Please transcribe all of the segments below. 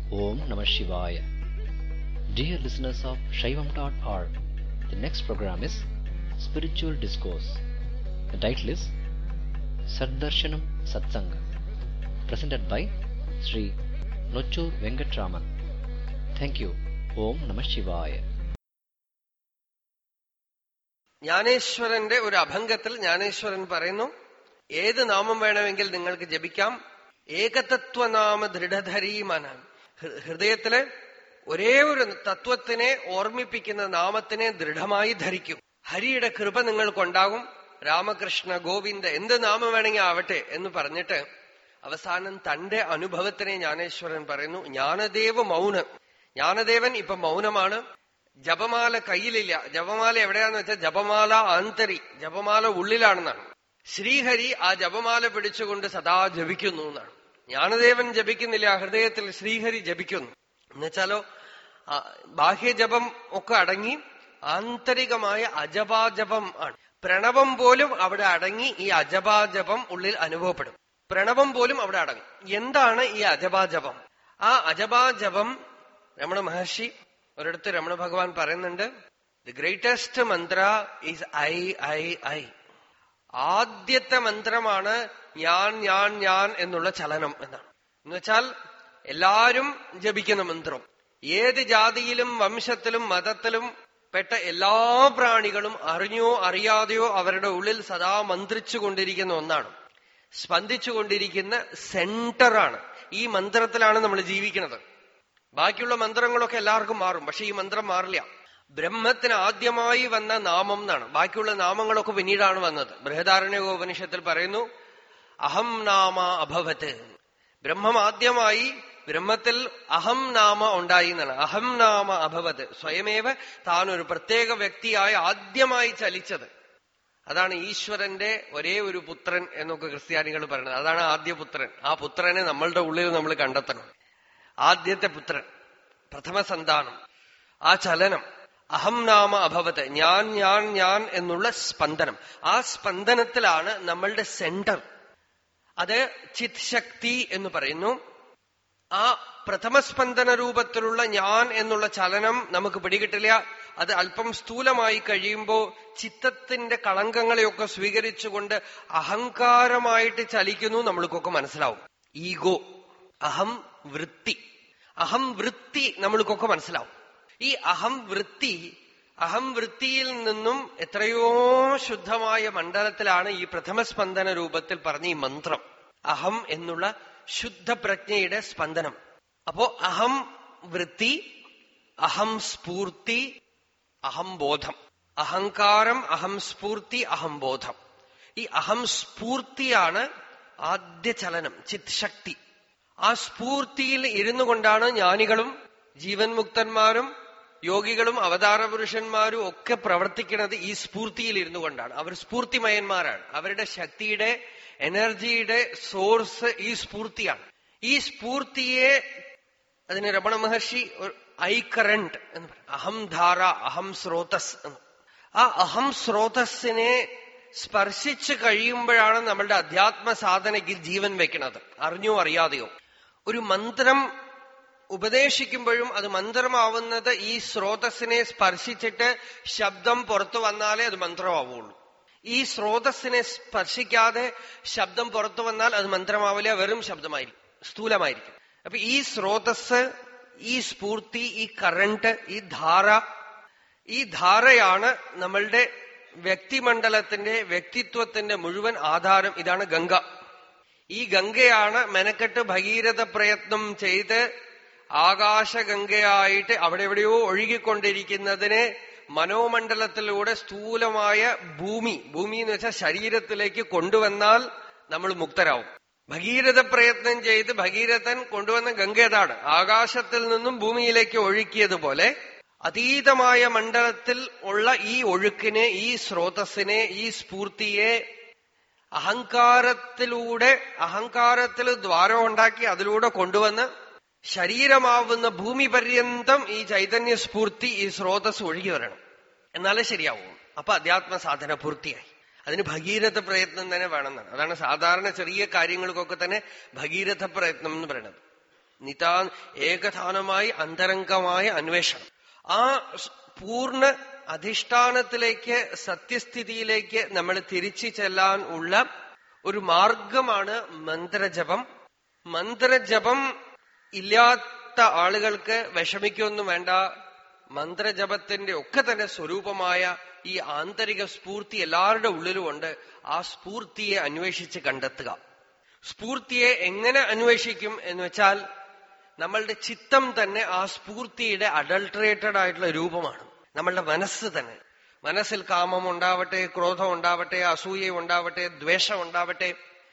Om Namah Shivaya. Dear listeners of Shaivam.org, the next program is Spiritual Discourse. The title is Saddarshanam Satsanga, presented by Sri Nochur Venkatraman. Thank you. Om Namah Shivaya. ജ്ഞാനേശ്വരന്റെ ഒരു അഭംഗത്തിൽ ജ്ഞാനേശ്വരൻ പറയുന്നു ഏത് നാമം വേണമെങ്കിൽ നിങ്ങൾക്ക് ജപിക്കാം ഏകതത്വനാമ ദൃഢധരീമനാൻ ഹൃദയത്തില് ഒരേ ഒരു തത്വത്തിനെ ഓർമ്മിപ്പിക്കുന്ന നാമത്തിനെ ദൃഢമായി ധരിക്കും ഹരിയുടെ കൃപ നിങ്ങൾക്കുണ്ടാകും രാമകൃഷ്ണ ഗോവിന്ദ എന്ത് നാമം വേണമെങ്കിൽ ആവട്ടെ എന്ന് പറഞ്ഞിട്ട് അവസാനം തന്റെ അനുഭവത്തിനെ ജ്ഞാനേശ്വരൻ പറയുന്നു ജ്ഞാനദേവ മൗനം ജ്ഞാനദേവൻ ഇപ്പൊ മൗനമാണ് ജപമാല കയ്യിലില്ല ജപമാല എവിടെയാന്ന് വെച്ചാൽ ജപമാല ആന്തരി ജപമാല ഉള്ളിലാണെന്നാണ് ശ്രീഹരി ആ ജപമാല പിടിച്ചുകൊണ്ട് സദാ ജപിക്കുന്നു എന്നാണ് ജ്ഞാനദേവൻ ജപിക്കുന്നില്ല ഹൃദയത്തിൽ ശ്രീഹരി ജപിക്കുന്നു എന്നുവെച്ചാലോ ബാഹ്യജപം ഒക്കെ അടങ്ങി ആന്തരികമായ അജപാജപം ആണ് പ്രണവം പോലും അവിടെ അടങ്ങി ഈ അജപാജപം ഉള്ളിൽ അനുഭവപ്പെടും പ്രണവം പോലും അവിടെ അടങ്ങും എന്താണ് ഈ അജപാജപം ആ അജപാജപം രമണ മഹർഷി ഒരിടത്ത് രമണ ഭഗവാൻ പറയുന്നുണ്ട് the greatest mantra is I I I ആദ്യത്തെ മന്ത്രമാണ് ഞാൻ ഞാൻ ഞാൻ എന്നുള്ള ചലനം എന്നാണ് എന്നുവെച്ചാൽ എല്ലാരും ജപിക്കുന്ന മന്ത്രം ഏത് ജാതിയിലും വംശത്തിലും മതത്തിലും പെട്ട എല്ലാ പ്രാണികളും അറിഞ്ഞോ അറിയാതെയോ അവരുടെ ഉള്ളിൽ സദാ മന്ത്രിച്ചു കൊണ്ടിരിക്കുന്ന ഒന്നാണ് സ്പന്ദിച്ചുകൊണ്ടിരിക്കുന്ന സെന്ററാണ് ഈ മന്ത്രത്തിലാണ് നമ്മൾ ജീവിക്കുന്നത് ബാക്കിയുള്ള മന്ത്രങ്ങളൊക്കെ എല്ലാവർക്കും മാറും പക്ഷെ ഈ മന്ത്രം മാറില്ല ബ്രഹ്മത്തിന് ആദ്യമായി വന്ന നാമം എന്നാണ് ബാക്കിയുള്ള നാമങ്ങളൊക്കെ പിന്നീടാണ് വന്നത് ബൃഹദാരണ്യോപനിഷത്തിൽ പറയുന്നു അഹം നാമ അഭവത്ത് ബ്രഹ്മം ആദ്യമായി ബ്രഹ്മത്തിൽ അഹം നാമ ഉണ്ടായി എന്നാണ് അഹം നാമ അഭവത് സ്വയമേവ താൻ ഒരു പ്രത്യേക വ്യക്തിയായി ആദ്യമായി ചലിച്ചത് അതാണ് ഈശ്വരന്റെ ഒരേ ഒരു പുത്രൻ എന്നൊക്കെ ക്രിസ്ത്യാനികൾ പറയുന്നത് അതാണ് ആദ്യ പുത്രൻ ആ പുത്രനെ നമ്മളുടെ ഉള്ളിൽ നമ്മൾ കണ്ടെത്തണം ആദ്യത്തെ പുത്രൻ പ്രഥമ സന്താനം ആ ചലനം അഹം നാമ അഭവത്ത് ഞാൻ ഞാൻ ഞാൻ എന്നുള്ള സ്പന്ദനം ആ സ്പന്ദനത്തിലാണ് നമ്മളുടെ സെന്റർ അത് ചിത് ശക്തി എന്ന് പറയുന്നു ആ പ്രഥമ സ്പന്ദന രൂപത്തിലുള്ള ഞാൻ എന്നുള്ള ചലനം നമുക്ക് പിടികിട്ടില്ല അത് അല്പം സ്ഥൂലമായി കഴിയുമ്പോൾ ചിത്തത്തിന്റെ കളങ്കങ്ങളെയൊക്കെ സ്വീകരിച്ചുകൊണ്ട് അഹങ്കാരമായിട്ട് ചലിക്കുന്നു നമ്മൾക്കൊക്കെ മനസ്സിലാവും ഈഗോ അഹം വൃത്തി അഹം വൃത്തി നമ്മൾക്കൊക്കെ മനസ്സിലാവും ഈ അഹം വൃത്തി അഹം വൃത്തിയിൽ നിന്നും എത്രയോ ശുദ്ധമായ മണ്ഡലത്തിലാണ് ഈ പ്രഥമ സ്പന്ദന രൂപത്തിൽ പറഞ്ഞ ഈ മന്ത്രം അഹം എന്നുള്ള ശുദ്ധ പ്രജ്ഞയുടെ സ്പന്ദനം അപ്പോ അഹം വൃത്തി അഹം സ്ഫൂർത്തി അഹം ബോധം അഹങ്കാരം അഹം സ്ഫൂർത്തി അഹം ബോധം ഈ അഹം സ്ഫൂർത്തിയാണ് ആദ്യ ചലനം ചിത് ശക്തി ആ സ്ഫൂർത്തിയിൽ ഇരുന്നു കൊണ്ടാണ് ജ്ഞാനികളും ജീവൻ മുക്തന്മാരും യോഗികളും അവതാര പുരുഷന്മാരും ഒക്കെ പ്രവർത്തിക്കുന്നത് ഈ സ്ഫൂർത്തിയിൽ ഇരുന്നു കൊണ്ടാണ് അവർ സ്ഫൂർത്തിമയന്മാരാണ് അവരുടെ ശക്തിയുടെ എനർജിയുടെ സോഴ്സ് ഈ സ്ഫൂർത്തിയാണ് ഈ സ്ഫൂർത്തിയെ അതിന് രമണ മഹർഷി ഐ കറണ്ട് എന്ന് പറയും അഹം ധാര അഹം സ്രോതസ് എന്ന് ആ അഹം സ്രോതസ്സിനെ സ്പർശിച്ചു കഴിയുമ്പോഴാണ് നമ്മളുടെ അധ്യാത്മ സാധനയ്ക്ക് ജീവൻ വെക്കുന്നത് അറിഞ്ഞോ അറിയാതെയോ ഒരു മന്ത്രം ഉപദേശിക്കുമ്പോഴും അത് മന്ത്രമാവുന്നത് ഈ സ്രോതസ്സിനെ സ്പർശിച്ചിട്ട് ശബ്ദം പുറത്തു വന്നാലേ അത് മന്ത്രമാവുള്ളൂ ഈ സ്രോതസ്സിനെ സ്പർശിക്കാതെ ശബ്ദം പുറത്തു വന്നാൽ അത് മന്ത്രമാവില്ല വെറും ശബ്ദമായിരിക്കും സ്ഥൂലമായിരിക്കും അപ്പൊ ഈ സ്രോതസ് ഈ സ്ഫൂർത്തി ഈ കറണ്ട് ഈ ധാര ഈ ധാരയാണ് നമ്മളുടെ വ്യക്തിമണ്ഡലത്തിന്റെ വ്യക്തിത്വത്തിന്റെ മുഴുവൻ ആധാരം ഇതാണ് ഗംഗ ഈ ഗംഗയാണ് മെനക്കെട്ട് ഭഗീരഥ പ്രയത്നം ചെയ്ത് ആകാശഗംഗയായിട്ട് അവിടെ എവിടെയോ ഒഴുകിക്കൊണ്ടിരിക്കുന്നതിനെ മനോമണ്ഡലത്തിലൂടെ സ്ഥൂലമായ ഭൂമി ഭൂമി എന്ന് വെച്ചാൽ ശരീരത്തിലേക്ക് കൊണ്ടുവന്നാൽ നമ്മൾ മുക്തരാവും ഭഗീരഥ പ്രയത്നം ചെയ്ത് ഭഗീരഥൻ കൊണ്ടുവന്ന ഗംഗ ഏതാണ് ആകാശത്തിൽ നിന്നും ഭൂമിയിലേക്ക് ഒഴുക്കിയതുപോലെ അതീതമായ മണ്ഡലത്തിൽ ഉള്ള ഈ ഒഴുക്കിനെ ഈ സ്രോതസ്സിനെ ഈ സ്ഫൂർത്തിയെ അഹങ്കാരത്തിലൂടെ അഹങ്കാരത്തിൽ ദ്വാരം ഉണ്ടാക്കി അതിലൂടെ കൊണ്ടുവന്ന് ശരീരമാവുന്ന ഭൂമി പര്യന്തം ഈ ചൈതന്യ സ്ഫൂർത്തി ഈ സ്രോതസ് ഒഴുകി വരണം എന്നാലേ ശരിയാവും അപ്പൊ അധ്യാത്മ സാധന പൂർത്തിയായി അതിന് ഭഗീരഥ പ്രയത്നം തന്നെ വേണമെന്നാണ് അതാണ് സാധാരണ ചെറിയ കാര്യങ്ങൾക്കൊക്കെ തന്നെ ഭഗീരഥ പ്രയത്നം എന്ന് പറയുന്നത് നിതാ ഏകധാനമായി അന്തരംഗമായ അന്വേഷണം ആ സ് പൂർണ്ണ അധിഷ്ഠാനത്തിലേക്ക് സത്യസ്ഥിതിയിലേക്ക് നമ്മൾ തിരിച്ചു ചെല്ലാൻ ഉള്ള ഒരു മാർഗമാണ് മന്ത്രജപം മന്ത്രജപം ഇല്ലാത്ത ആളുകൾക്ക് വിഷമിക്കൊന്നും വേണ്ട മന്ത്രജപത്തിന്റെ ഒക്കെ തന്നെ സ്വരൂപമായ ഈ ആന്തരിക സ്ഫൂർത്തി എല്ലാവരുടെ ഉള്ളിലുമുണ്ട് ആ സ്ഫൂർത്തിയെ അന്വേഷിച്ച് കണ്ടെത്തുക സ്ഫൂർത്തിയെ എങ്ങനെ അന്വേഷിക്കും എന്ന് വെച്ചാൽ നമ്മളുടെ ചിത്തം തന്നെ ആ സ്ഫൂർത്തിയുടെ അഡൾട്ടറേറ്റഡ് ആയിട്ടുള്ള രൂപമാണ് നമ്മളുടെ മനസ്സ് തന്നെ മനസ്സിൽ കാമം ഉണ്ടാവട്ടെ ക്രോധം ഉണ്ടാവട്ടെ അസൂയ ഉണ്ടാവട്ടെ ദ്വേഷം ഉണ്ടാവട്ടെ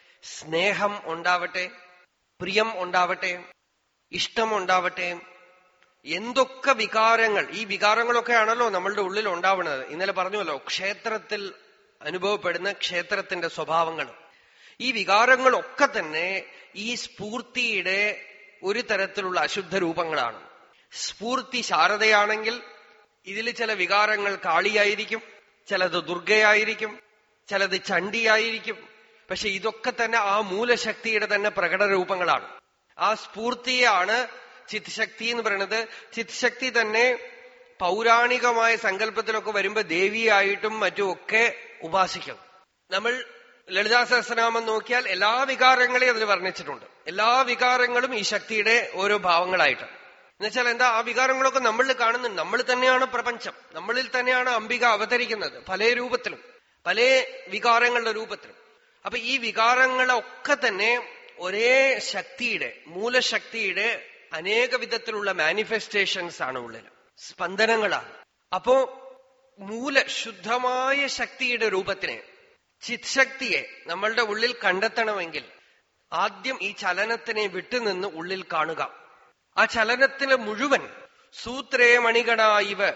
സ്നേഹം ഉണ്ടാവട്ടെ പ്രിയം ഉണ്ടാവട്ടെ ഇഷ്ടം ഉണ്ടാവട്ടെ എന്തൊക്കെ വികാരങ്ങൾ ഈ വികാരങ്ങളൊക്കെയാണല്ലോ നമ്മളുടെ ഉള്ളിൽ ഉണ്ടാവുന്നത് ഇന്നലെ പറഞ്ഞുവല്ലോ ക്ഷേത്രത്തിൽ അനുഭവപ്പെടുന്ന ക്ഷേത്രത്തിന്റെ സ്വഭാവങ്ങൾ ഈ വികാരങ്ങളൊക്കെ തന്നെ ഈ സ്ഫൂർത്തിയുടെ ഒരു തരത്തിലുള്ള അശുദ്ധ രൂപങ്ങളാണ് സ്ഫൂർത്തി ശാരദയാണെങ്കിൽ ഇതിൽ ചില വികാരങ്ങൾ കാളിയായിരിക്കും ചിലത് ദുർഗയായിരിക്കും ചിലത് ചണ്ടിയായിരിക്കും പക്ഷെ ഇതൊക്കെ തന്നെ ആ മൂലശക്തിയുടെ തന്നെ പ്രകട രൂപങ്ങളാണ് ആ സ്ഫൂർത്തിയാണ് ചിത്ശക്തി എന്ന് പറയുന്നത് ചിത്ശക്തി തന്നെ പൗരാണികമായ സങ്കല്പത്തിലൊക്കെ വരുമ്പോ ദേവിയായിട്ടും മറ്റുമൊക്കെ ഉപാസിക്കും നമ്മൾ ലളിതാ സഹസ്രനാമം നോക്കിയാൽ എല്ലാ വികാരങ്ങളെയും അതിൽ വർണ്ണിച്ചിട്ടുണ്ട് എല്ലാ വികാരങ്ങളും ഈ ശക്തിയുടെ ഓരോ ഭാവങ്ങളായിട്ട് എന്നുവെച്ചാൽ എന്താ ആ വികാരങ്ങളൊക്കെ നമ്മളിൽ കാണുന്നുണ്ട് നമ്മൾ തന്നെയാണ് പ്രപഞ്ചം നമ്മളിൽ തന്നെയാണ് അംബിക അവതരിക്കുന്നത് പല രൂപത്തിലും പല വികാരങ്ങളുടെ രൂപത്തിലും അപ്പൊ ഈ വികാരങ്ങളൊക്കെ തന്നെ ഒരേ ശക്തിയുടെ മൂലശക്തിയുടെ അനേക വിധത്തിലുള്ള മാനിഫെസ്റ്റേഷൻസ് ആണ് ഉള്ളിൽ സ്പന്ദനങ്ങളാണ് അപ്പോ മൂല ശുദ്ധമായ ശക്തിയുടെ രൂപത്തിനെ ചിത്ശക്തിയെ നമ്മളുടെ ഉള്ളിൽ കണ്ടെത്തണമെങ്കിൽ ആദ്യം ഈ ചലനത്തിനെ വിട്ടുനിന്ന് ഉള്ളിൽ കാണുക ആ ചലനത്തിന് മുഴുവൻ സൂത്രേ മണികടായിവ്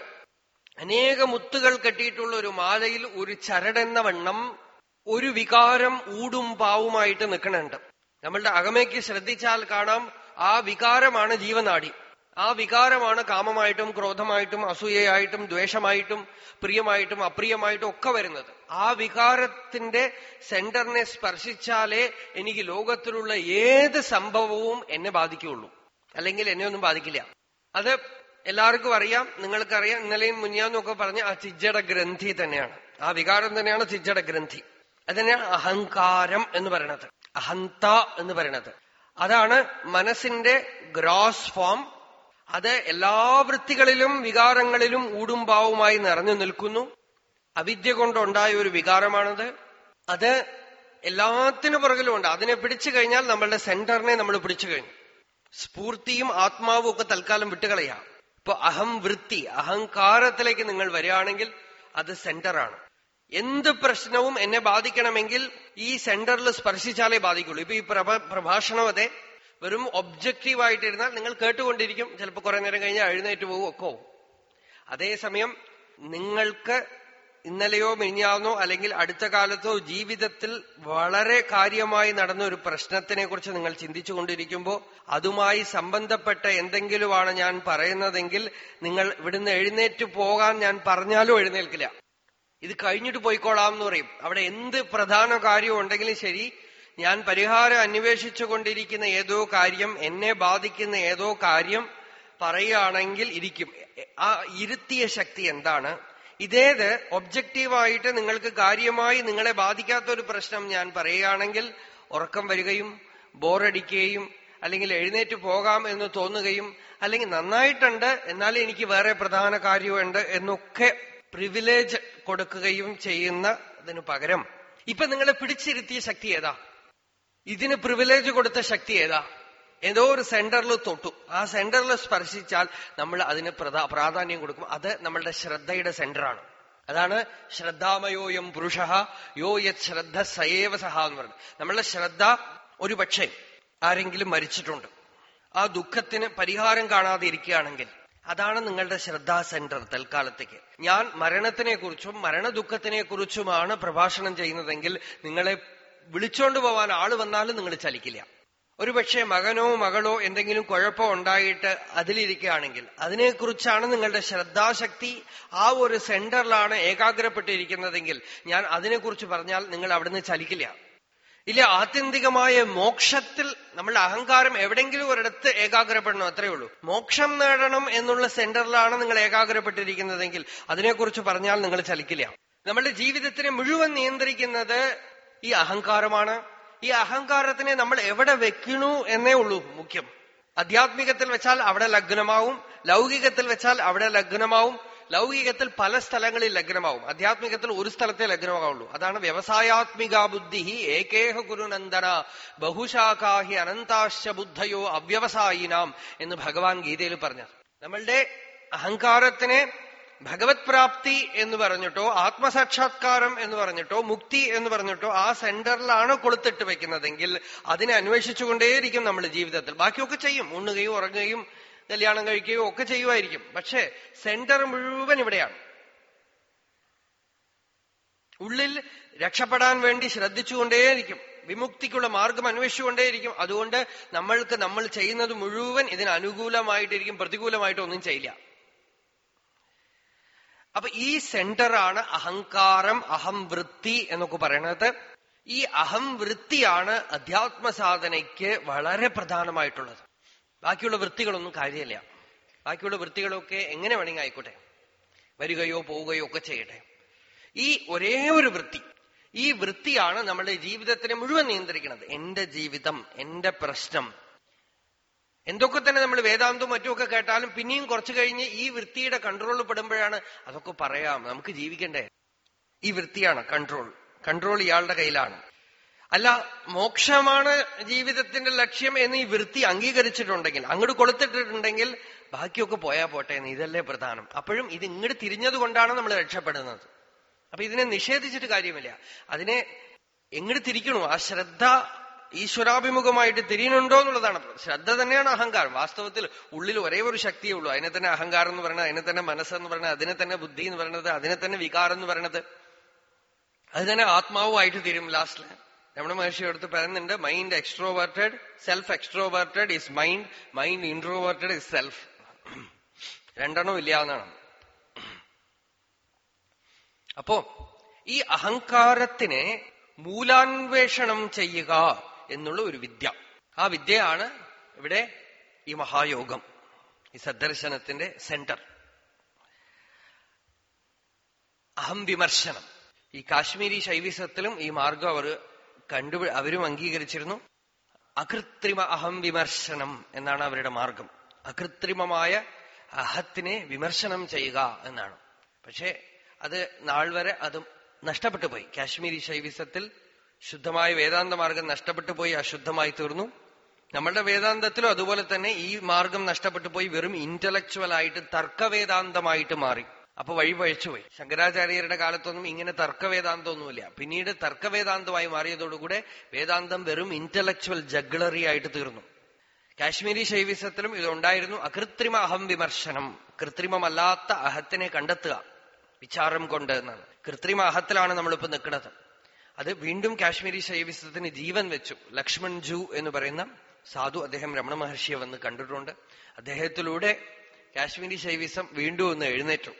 അനേക മുത്തുകൾ കെട്ടിയിട്ടുള്ള ഒരു മാലയിൽ ഒരു ചരടെന്ന വണ്ണം ഒരു വികാരം ഊടും പാവുമായിട്ട് നിൽക്കണുണ്ട് നമ്മളുടെ അകമയ്ക്ക് ശ്രദ്ധിച്ചാൽ കാണാം ആ വികാരമാണ് ജീവനാടി ആ വികാരമാണ് കാമമായിട്ടും ക്രോധമായിട്ടും അസൂയയായിട്ടും ദ്വേഷമായിട്ടും പ്രിയമായിട്ടും അപ്രിയമായിട്ടും ഒക്കെ വരുന്നത് ആ വികാരത്തിന്റെ സെന്ററിനെ സ്പർശിച്ചാലേ എനിക്ക് ലോകത്തിലുള്ള ഏത് സംഭവവും എന്നെ ബാധിക്കുകയുള്ളൂ അല്ലെങ്കിൽ എന്നെ ഒന്നും ബാധിക്കില്ല അത് എല്ലാവർക്കും അറിയാം നിങ്ങൾക്കറിയാം ഇന്നലെയും മുന്നിയാന്നൊക്കെ പറഞ്ഞ ആ ചിജ്ജട ഗ്രന്ഥി തന്നെയാണ് ആ വികാരം തന്നെയാണ് ചിജ്ജട ഗ്രന്ഥി അതിനെയാണ് അഹങ്കാരം എന്ന് പറയണത് അഹന്ത എന്ന് പറയണത് അതാണ് മനസ്സിന്റെ ഗ്രോസ് ഫോം അത് എല്ലാ വൃത്തികളിലും വികാരങ്ങളിലും ഊടുംപാവുമായി നിറഞ്ഞു നിൽക്കുന്നു അവിദ്യ കൊണ്ടുണ്ടായ ഒരു വികാരമാണത് അത് എല്ലാത്തിനു പുറകിലും ഉണ്ട് അതിനെ പിടിച്ചു കഴിഞ്ഞാൽ നമ്മളുടെ സെന്ററിനെ നമ്മൾ പിടിച്ചു കഴിഞ്ഞു സ്ഫൂർത്തിയും ആത്മാവും ഒക്കെ തൽക്കാലം വിട്ടുകളയാം ഇപ്പൊ അഹം വൃത്തി അഹങ്കാരത്തിലേക്ക് നിങ്ങൾ വരികയാണെങ്കിൽ അത് സെന്ററാണ് എന്ത് പ്രശ്നവും എന്നെ ബാധിക്കണമെങ്കിൽ ഈ സെന്ററിൽ സ്പർശിച്ചാലേ ബാധിക്കുള്ളൂ ഇപ്പൊ ഈ പ്രഭ പ്രഭാഷണം അതെ വെറും ഒബ്ജക്റ്റീവ് ആയിട്ടിരുന്നാൽ നിങ്ങൾ കേട്ടുകൊണ്ടിരിക്കും ചിലപ്പോൾ കുറെ നേരം കഴിഞ്ഞാൽ എഴുന്നേറ്റ് പോകും ഒക്കെ പോകും അതേസമയം നിങ്ങൾക്ക് ഇന്നലെയോ മിനിഞ്ഞാന്നോ അല്ലെങ്കിൽ അടുത്ത കാലത്തോ ജീവിതത്തിൽ വളരെ കാര്യമായി നടന്ന ഒരു പ്രശ്നത്തിനെ കുറിച്ച് നിങ്ങൾ ചിന്തിച്ചു കൊണ്ടിരിക്കുമ്പോൾ അതുമായി സംബന്ധപ്പെട്ട എന്തെങ്കിലുമാണ് ഞാൻ പറയുന്നതെങ്കിൽ നിങ്ങൾ ഇവിടുന്ന് എഴുന്നേറ്റ് പോകാൻ ഞാൻ പറഞ്ഞാലും എഴുന്നേൽക്കില്ല ഇത് കഴിഞ്ഞിട്ട് പോയിക്കോളാം എന്ന് പറയും അവിടെ എന്ത് പ്രധാന കാര്യം ഉണ്ടെങ്കിലും ശരി ഞാൻ പരിഹാരം അന്വേഷിച്ചു കൊണ്ടിരിക്കുന്ന ഏതോ കാര്യം എന്നെ ബാധിക്കുന്ന ഏതോ കാര്യം പറയുകയാണെങ്കിൽ ഇരിക്കും ആ ഇരുത്തിയ ശക്തി എന്താണ് ഇതേത് ഒബ്ജക്റ്റീവായിട്ട് നിങ്ങൾക്ക് കാര്യമായി നിങ്ങളെ ബാധിക്കാത്ത ഒരു പ്രശ്നം ഞാൻ പറയുകയാണെങ്കിൽ ഉറക്കം വരികയും ബോറടിക്കുകയും അല്ലെങ്കിൽ എഴുന്നേറ്റ് പോകാം എന്ന് തോന്നുകയും അല്ലെങ്കിൽ നന്നായിട്ടുണ്ട് എന്നാലും എനിക്ക് വേറെ പ്രധാന കാര്യമുണ്ട് എന്നൊക്കെ പ്രിവിലേജ് കൊടുക്കുകയും ചെയ്യുന്നതിനു പകരം ഇപ്പൊ നിങ്ങളെ പിടിച്ചിരുത്തിയ ശക്തി ഏതാ ഇതിന് പ്രിവിലേജ് കൊടുത്ത ശക്തി ഏതാ ഏതോ ഒരു സെന്ററിൽ തൊട്ടു ആ സെന്ററിൽ സ്പർശിച്ചാൽ നമ്മൾ അതിന് പ്രധാ പ്രാധാന്യം കൊടുക്കും അത് നമ്മളുടെ ശ്രദ്ധയുടെ സെന്ററാണ് അതാണ് ശ്രദ്ധാമയോയം പുരുഷ യോ യത് ശ്രദ്ധ സയേവ സഹ എന്ന് പറയുന്നത് നമ്മളുടെ ശ്രദ്ധ ഒരു പക്ഷേ ആരെങ്കിലും മരിച്ചിട്ടുണ്ട് ആ ദുഃഖത്തിന് പരിഹാരം കാണാതെ ഇരിക്കുകയാണെങ്കിൽ അതാണ് നിങ്ങളുടെ ശ്രദ്ധാ സെന്റർ തൽക്കാലത്തേക്ക് ഞാൻ മരണത്തിനെ കുറിച്ചും മരണദുഃഖത്തിനെ കുറിച്ചുമാണ് പ്രഭാഷണം ചെയ്യുന്നതെങ്കിൽ നിങ്ങളെ വിളിച്ചോണ്ട് പോവാൻ ആള് വന്നാലും നിങ്ങൾ ചലിക്കില്ല ഒരുപക്ഷെ മകനോ മകളോ എന്തെങ്കിലും കുഴപ്പം ഉണ്ടായിട്ട് അതിലിരിക്കുകയാണെങ്കിൽ അതിനെക്കുറിച്ചാണ് നിങ്ങളുടെ ശ്രദ്ധാശക്തി ആ ഒരു സെന്ററിലാണ് ഏകാഗ്രപ്പെട്ടിരിക്കുന്നതെങ്കിൽ ഞാൻ അതിനെക്കുറിച്ച് പറഞ്ഞാൽ നിങ്ങൾ അവിടുന്ന് ചലിക്കില്ല ഇല്ല ആത്യന്തികമായ മോക്ഷത്തിൽ നമ്മളുടെ അഹങ്കാരം എവിടെങ്കിലും ഒരിടത്ത് ഏകാഗ്രപ്പെടണം അത്രയേ ഉള്ളൂ മോക്ഷം നേടണം എന്നുള്ള സെന്ററിലാണ് നിങ്ങൾ ഏകാഗ്രപ്പെട്ടിരിക്കുന്നതെങ്കിൽ അതിനെക്കുറിച്ച് പറഞ്ഞാൽ നിങ്ങൾ ചലിക്കില്ല നമ്മളുടെ ജീവിതത്തിനെ മുഴുവൻ നിയന്ത്രിക്കുന്നത് ഈ അഹങ്കാരമാണ് ഈ അഹങ്കാരത്തിനെ നമ്മൾ എവിടെ വെക്കണു എന്നേ ഉള്ളൂ മുഖ്യം ആധ്യാത്മികത്തിൽ വെച്ചാൽ അവിടെ ലഗ്നമാവും ലൗകികത്തിൽ വെച്ചാൽ അവിടെ ലഗ്നമാവും ലൗകികത്തിൽ പല സ്ഥലങ്ങളിൽ ലഗ്നമാവും ആധ്യാത്മികത്തിൽ ഒരു സ്ഥലത്തെ ലഗ്നമാവുള്ളൂ അതാണ് വ്യവസായാത്മിക ബുദ്ധി ഏകേഹ ഗുരുനന്ദന ബഹുശാഖാഹി അനന്താശ ബുദ്ധയോ അവ്യവസായിനാം എന്ന് ഭഗവാൻ ഗീതയിൽ പറഞ്ഞത് നമ്മളുടെ അഹങ്കാരത്തിനെ ഭഗവത് പ്രാപ്തി എന്ന് പറഞ്ഞിട്ടോ ആത്മസാക്ഷാത്കാരം എന്ന് പറഞ്ഞിട്ടോ മുക്തി എന്ന് പറഞ്ഞിട്ടോ ആ സെന്ററിലാണ് കൊളുത്തിട്ട് വെക്കുന്നതെങ്കിൽ അതിനെ അന്വേഷിച്ചുകൊണ്ടേയിരിക്കും നമ്മൾ ജീവിതത്തിൽ ബാക്കിയൊക്കെ ചെയ്യും ഉണ്ണുകയും ഉറങ്ങുകയും കല്യാണം കഴിക്കുകയോ ഒക്കെ ചെയ്യുമായിരിക്കും പക്ഷെ സെന്റർ മുഴുവൻ ഇവിടെയാണ് ഉള്ളിൽ രക്ഷപ്പെടാൻ വേണ്ടി ശ്രദ്ധിച്ചുകൊണ്ടേയിരിക്കും വിമുക്തിക്കുള്ള മാർഗം അന്വേഷിച്ചുകൊണ്ടേയിരിക്കും അതുകൊണ്ട് നമ്മൾക്ക് നമ്മൾ ചെയ്യുന്നത് മുഴുവൻ ഇതിന് അനുകൂലമായിട്ടിരിക്കും പ്രതികൂലമായിട്ട് ഒന്നും ചെയ്യില്ല അപ്പൊ ഈ സെന്ററാണ് അഹങ്കാരം അഹം വൃത്തി എന്നൊക്കെ പറയണത് ഈ അഹം വൃത്തിയാണ് അധ്യാത്മ സാധനയ്ക്ക് വളരെ പ്രധാനമായിട്ടുള്ളത് ബാക്കിയുള്ള വൃത്തികളൊന്നും കാര്യമില്ല ബാക്കിയുള്ള വൃത്തികളൊക്കെ എങ്ങനെ വേണമെങ്കിൽ ആയിക്കോട്ടെ വരികയോ പോവുകയോ ഒക്കെ ചെയ്യട്ടെ ഈ ഒരേ ഒരു വൃത്തി ഈ വൃത്തിയാണ് നമ്മളുടെ ജീവിതത്തിനെ മുഴുവൻ നിയന്ത്രിക്കുന്നത് എന്റെ ജീവിതം എന്റെ പ്രശ്നം എന്തൊക്കെ തന്നെ നമ്മൾ വേദാന്തവും മറ്റുമൊക്കെ കേട്ടാലും പിന്നെയും കുറച്ചു കഴിഞ്ഞ് ഈ വൃത്തിയുടെ കൺട്രോളിൽ പെടുമ്പോഴാണ് അതൊക്കെ പറയാം നമുക്ക് ജീവിക്കണ്ടേ ഈ വൃത്തിയാണ് കൺട്രോൾ കൺട്രോൾ ഇയാളുടെ കയ്യിലാണ് അല്ല മോക്ഷമാണ് ജീവിതത്തിന്റെ ലക്ഷ്യം എന്ന് ഈ വൃത്തി അംഗീകരിച്ചിട്ടുണ്ടെങ്കിൽ അങ്ങോട്ട് കൊളുത്തിട്ടിട്ടുണ്ടെങ്കിൽ ബാക്കിയൊക്കെ പോയാ പോട്ടെ എന്ന് ഇതല്ലേ പ്രധാനം അപ്പോഴും ഇത് ഇങ്ങോട്ട് തിരിഞ്ഞത് കൊണ്ടാണ് നമ്മൾ രക്ഷപ്പെടുന്നത് അപ്പൊ ഇതിനെ നിഷേധിച്ചിട്ട് കാര്യമില്ല അതിനെ എങ്ങോട്ട് തിരിക്കണു ആ ശ്രദ്ധ ഈശ്വരാഭിമുഖമായിട്ട് തിരിയണുണ്ടോ എന്നുള്ളതാണ് ശ്രദ്ധ തന്നെയാണ് അഹങ്കാരം വാസ്തവത്തിൽ ഉള്ളിൽ ഒരേ ഒരു ശക്തിയേ ഉള്ളൂ അതിനെ തന്നെ അഹങ്കാരം എന്ന് പറയുന്നത് അതിനെ തന്നെ മനസ്സെന്ന് പറയുന്നത് അതിനെ തന്നെ ബുദ്ധി എന്ന് പറയുന്നത് അതിനെ തന്നെ വികാരം എന്ന് പറയുന്നത് അത് തന്നെ ആത്മാവുമായിട്ട് തീരും ലാസ്റ്റില് രമണ മഹർഷി അടുത്ത് പറയുന്നുണ്ട് mind extroverted self extroverted is mind mind introverted is self രണ്ടെണ്ണം ഇല്ല എന്നാണ് അപ്പോ ഈ അഹങ്കാരത്തിനെ മൂലാന്വേഷണം ചെയ്യുക എന്നുള്ള ഒരു വിദ്യ ആ വിദ്യയാണ് ഇവിടെ ഈ മഹായോഗം ഈ സദ്ദർശനത്തിന്റെ സെന്റർ അഹം വിമർശനം ഈ കാശ്മീരി ശൈവിസത്തിലും ഈ മാർഗം അവർ കണ്ടു അവരും അംഗീകരിച്ചിരുന്നു അകൃത്രിമ അഹം വിമർശനം എന്നാണ് അവരുടെ മാർഗം അകൃത്രിമമായ അഹത്തിനെ വിമർശനം ചെയ്യുക എന്നാണ് പക്ഷെ അത് നാൾ വരെ അത് നഷ്ടപ്പെട്ടു പോയി കാശ്മീരി ശൈവിസത്തിൽ ശുദ്ധമായ വേദാന്ത മാർഗം നഷ്ടപ്പെട്ടു പോയി അശുദ്ധമായി തീർന്നു നമ്മളുടെ വേദാന്തത്തിലും അതുപോലെ തന്നെ ഈ മാർഗം നഷ്ടപ്പെട്ടു പോയി വെറും ഇന്റലക്ച്വൽ ആയിട്ട് തർക്കവേദാന്തമായിട്ട് മാറി അപ്പൊ വഴി പഴിച്ചുപോയി ശങ്കരാചാര്യരുടെ കാലത്തൊന്നും ഇങ്ങനെ തർക്കവേദാന്തമൊന്നുമില്ല പിന്നീട് തർക്കവേദാന്തമായി മാറിയതോടുകൂടെ വേദാന്തം വെറും ഇന്റലക്ച്വൽ ജഗ്ലറി ആയിട്ട് തീർന്നു കാശ്മീരി ശൈവിസത്തിലും ഇതുണ്ടായിരുന്നു അകൃത്രിമ അഹം വിമർശനം കൃത്രിമമല്ലാത്ത അഹത്തിനെ കണ്ടെത്തുക വിചാരം കൊണ്ട് എന്നാണ് കൃത്രിമ അഹത്തിലാണ് നമ്മളിപ്പോ നിൽക്കുന്നത് അത് വീണ്ടും കാശ്മീരി ശൈവിസത്തിന് ജീവൻ വെച്ചു ലക്ഷ്മൺ ജു എന്ന് പറയുന്ന സാധു അദ്ദേഹം രമണ മഹർഷിയെ വന്ന് കണ്ടിട്ടുണ്ട് അദ്ദേഹത്തിലൂടെ കാശ്മീരി ശൈവിസം വീണ്ടും ഒന്ന് എഴുന്നേറ്റു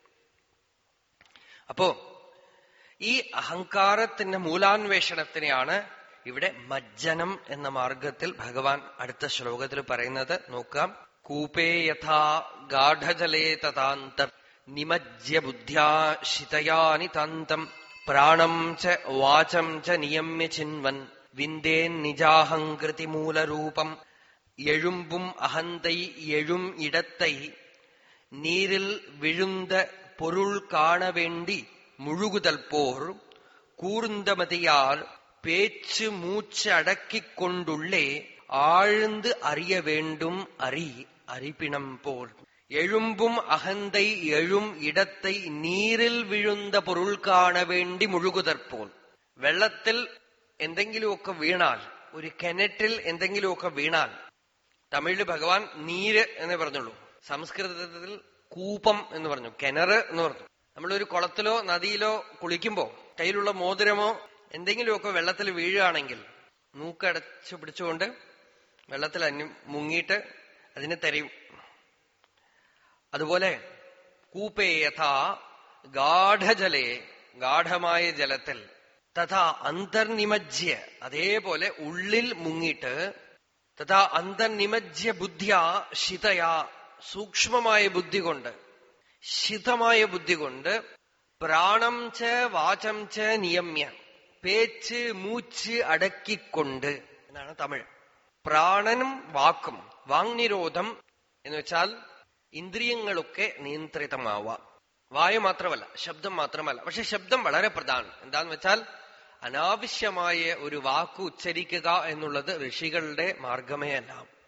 അപ്പോ ഈ അഹങ്കാരത്തിന്റെ മൂലാന്വേഷണത്തിനെയാണ് ഇവിടെ മജ്ജനം എന്ന മാർഗത്തിൽ ഭഗവാൻ അടുത്ത ശ്ലോകത്തിൽ പറയുന്നത് നോക്കാം കൂപേ യഥാ ഗാഠജലേ തഥാന്തം നിമജ്യ ബുദ്ധ്യാ ശിതയാനി താന്തം പ്രാണം ച വാചം ച നിയമ്യ ചിൻവൻ വിന്ദേൻ നിജാഹങ്കൃതി മൂലരൂപം എഴുമ്പും അഹന്തൈ എഴും ഇടത്തൈ നീരിൽ விழுந்த பொருள் காண வேண்டி முழுகுதல் போர் கூர்ந்தமதியார் பேச்சு மூச்சு அடக்கிக் கொண்டுள்ளே ஆழ்ந்து அறிய வேண்டும் அறி அறிப்பினம் போல் எழும்பும் அகந்தை எழும் இடத்தை നീരിൽ വിഴുந்த പൊരുൾ കാണ വേണ്ടി മുഴുകുതർപ്പോൾ വെള്ളത്തിൽ എന്തെങ്കിലുമൊക്കെ വീണാൽ ഒരു കിണറ്റിൽ എന്തെങ്കിലുമൊക്കെ വീണാൽ തമിഴില് ഭഗവാൻ നീര് എന്നേ പറഞ്ഞുള്ളൂ സംസ്കൃതത്തിൽ കൂപം എന്ന് പറഞ്ഞു കിണറ് എന്ന് പറഞ്ഞു നമ്മളൊരു കുളത്തിലോ നദിയിലോ കുളിക്കുമ്പോ കയ്യിലുള്ള മോതിരമോ എന്തെങ്കിലുമൊക്കെ വെള്ളത്തിൽ വീഴുകയാണെങ്കിൽ മൂക്കടച്ചു പിടിച്ചുകൊണ്ട് വെള്ളത്തിൽ അന്യം മുങ്ങിയിട്ട് അതിനെ തെരയും അതുപോലെ കൂപ്പേ യഥാ ഗാഠജലേ ഗാഠമായ ജലത്തിൽ തഥാ അന്തർനിമജ്യ അതേപോലെ ഉള്ളിൽ മുങ്ങിയിട്ട് തഥാ അന്തർനിമജ്യ ബുദ്ധിയ ശിതയാ സൂക്ഷ്മമായ ബുദ്ധി കൊണ്ട് ശിതമായ ബുദ്ധി കൊണ്ട് പ്രാണം ച വാചം ച നിയമ്യ പേച്ച് മൂച്ച് അടക്കിക്കൊണ്ട് എന്നാണ് തമിഴ് പ്രാണനും വാക്കും വാങ്നിരോധം എന്ന് വെച്ചാൽ ഇന്ദ്രിയങ്ങളൊക്കെ നിയന്ത്രിതമാവുക വായു മാത്രമല്ല ശബ്ദം മാത്രമല്ല പക്ഷെ ശബ്ദം വളരെ പ്രധാനം എന്താന്ന് വെച്ചാൽ അനാവശ്യമായ ഒരു വാക്ക് ഉച്ചരിക്കുക എന്നുള്ളത് ഋഷികളുടെ മാർഗമേ അല്ല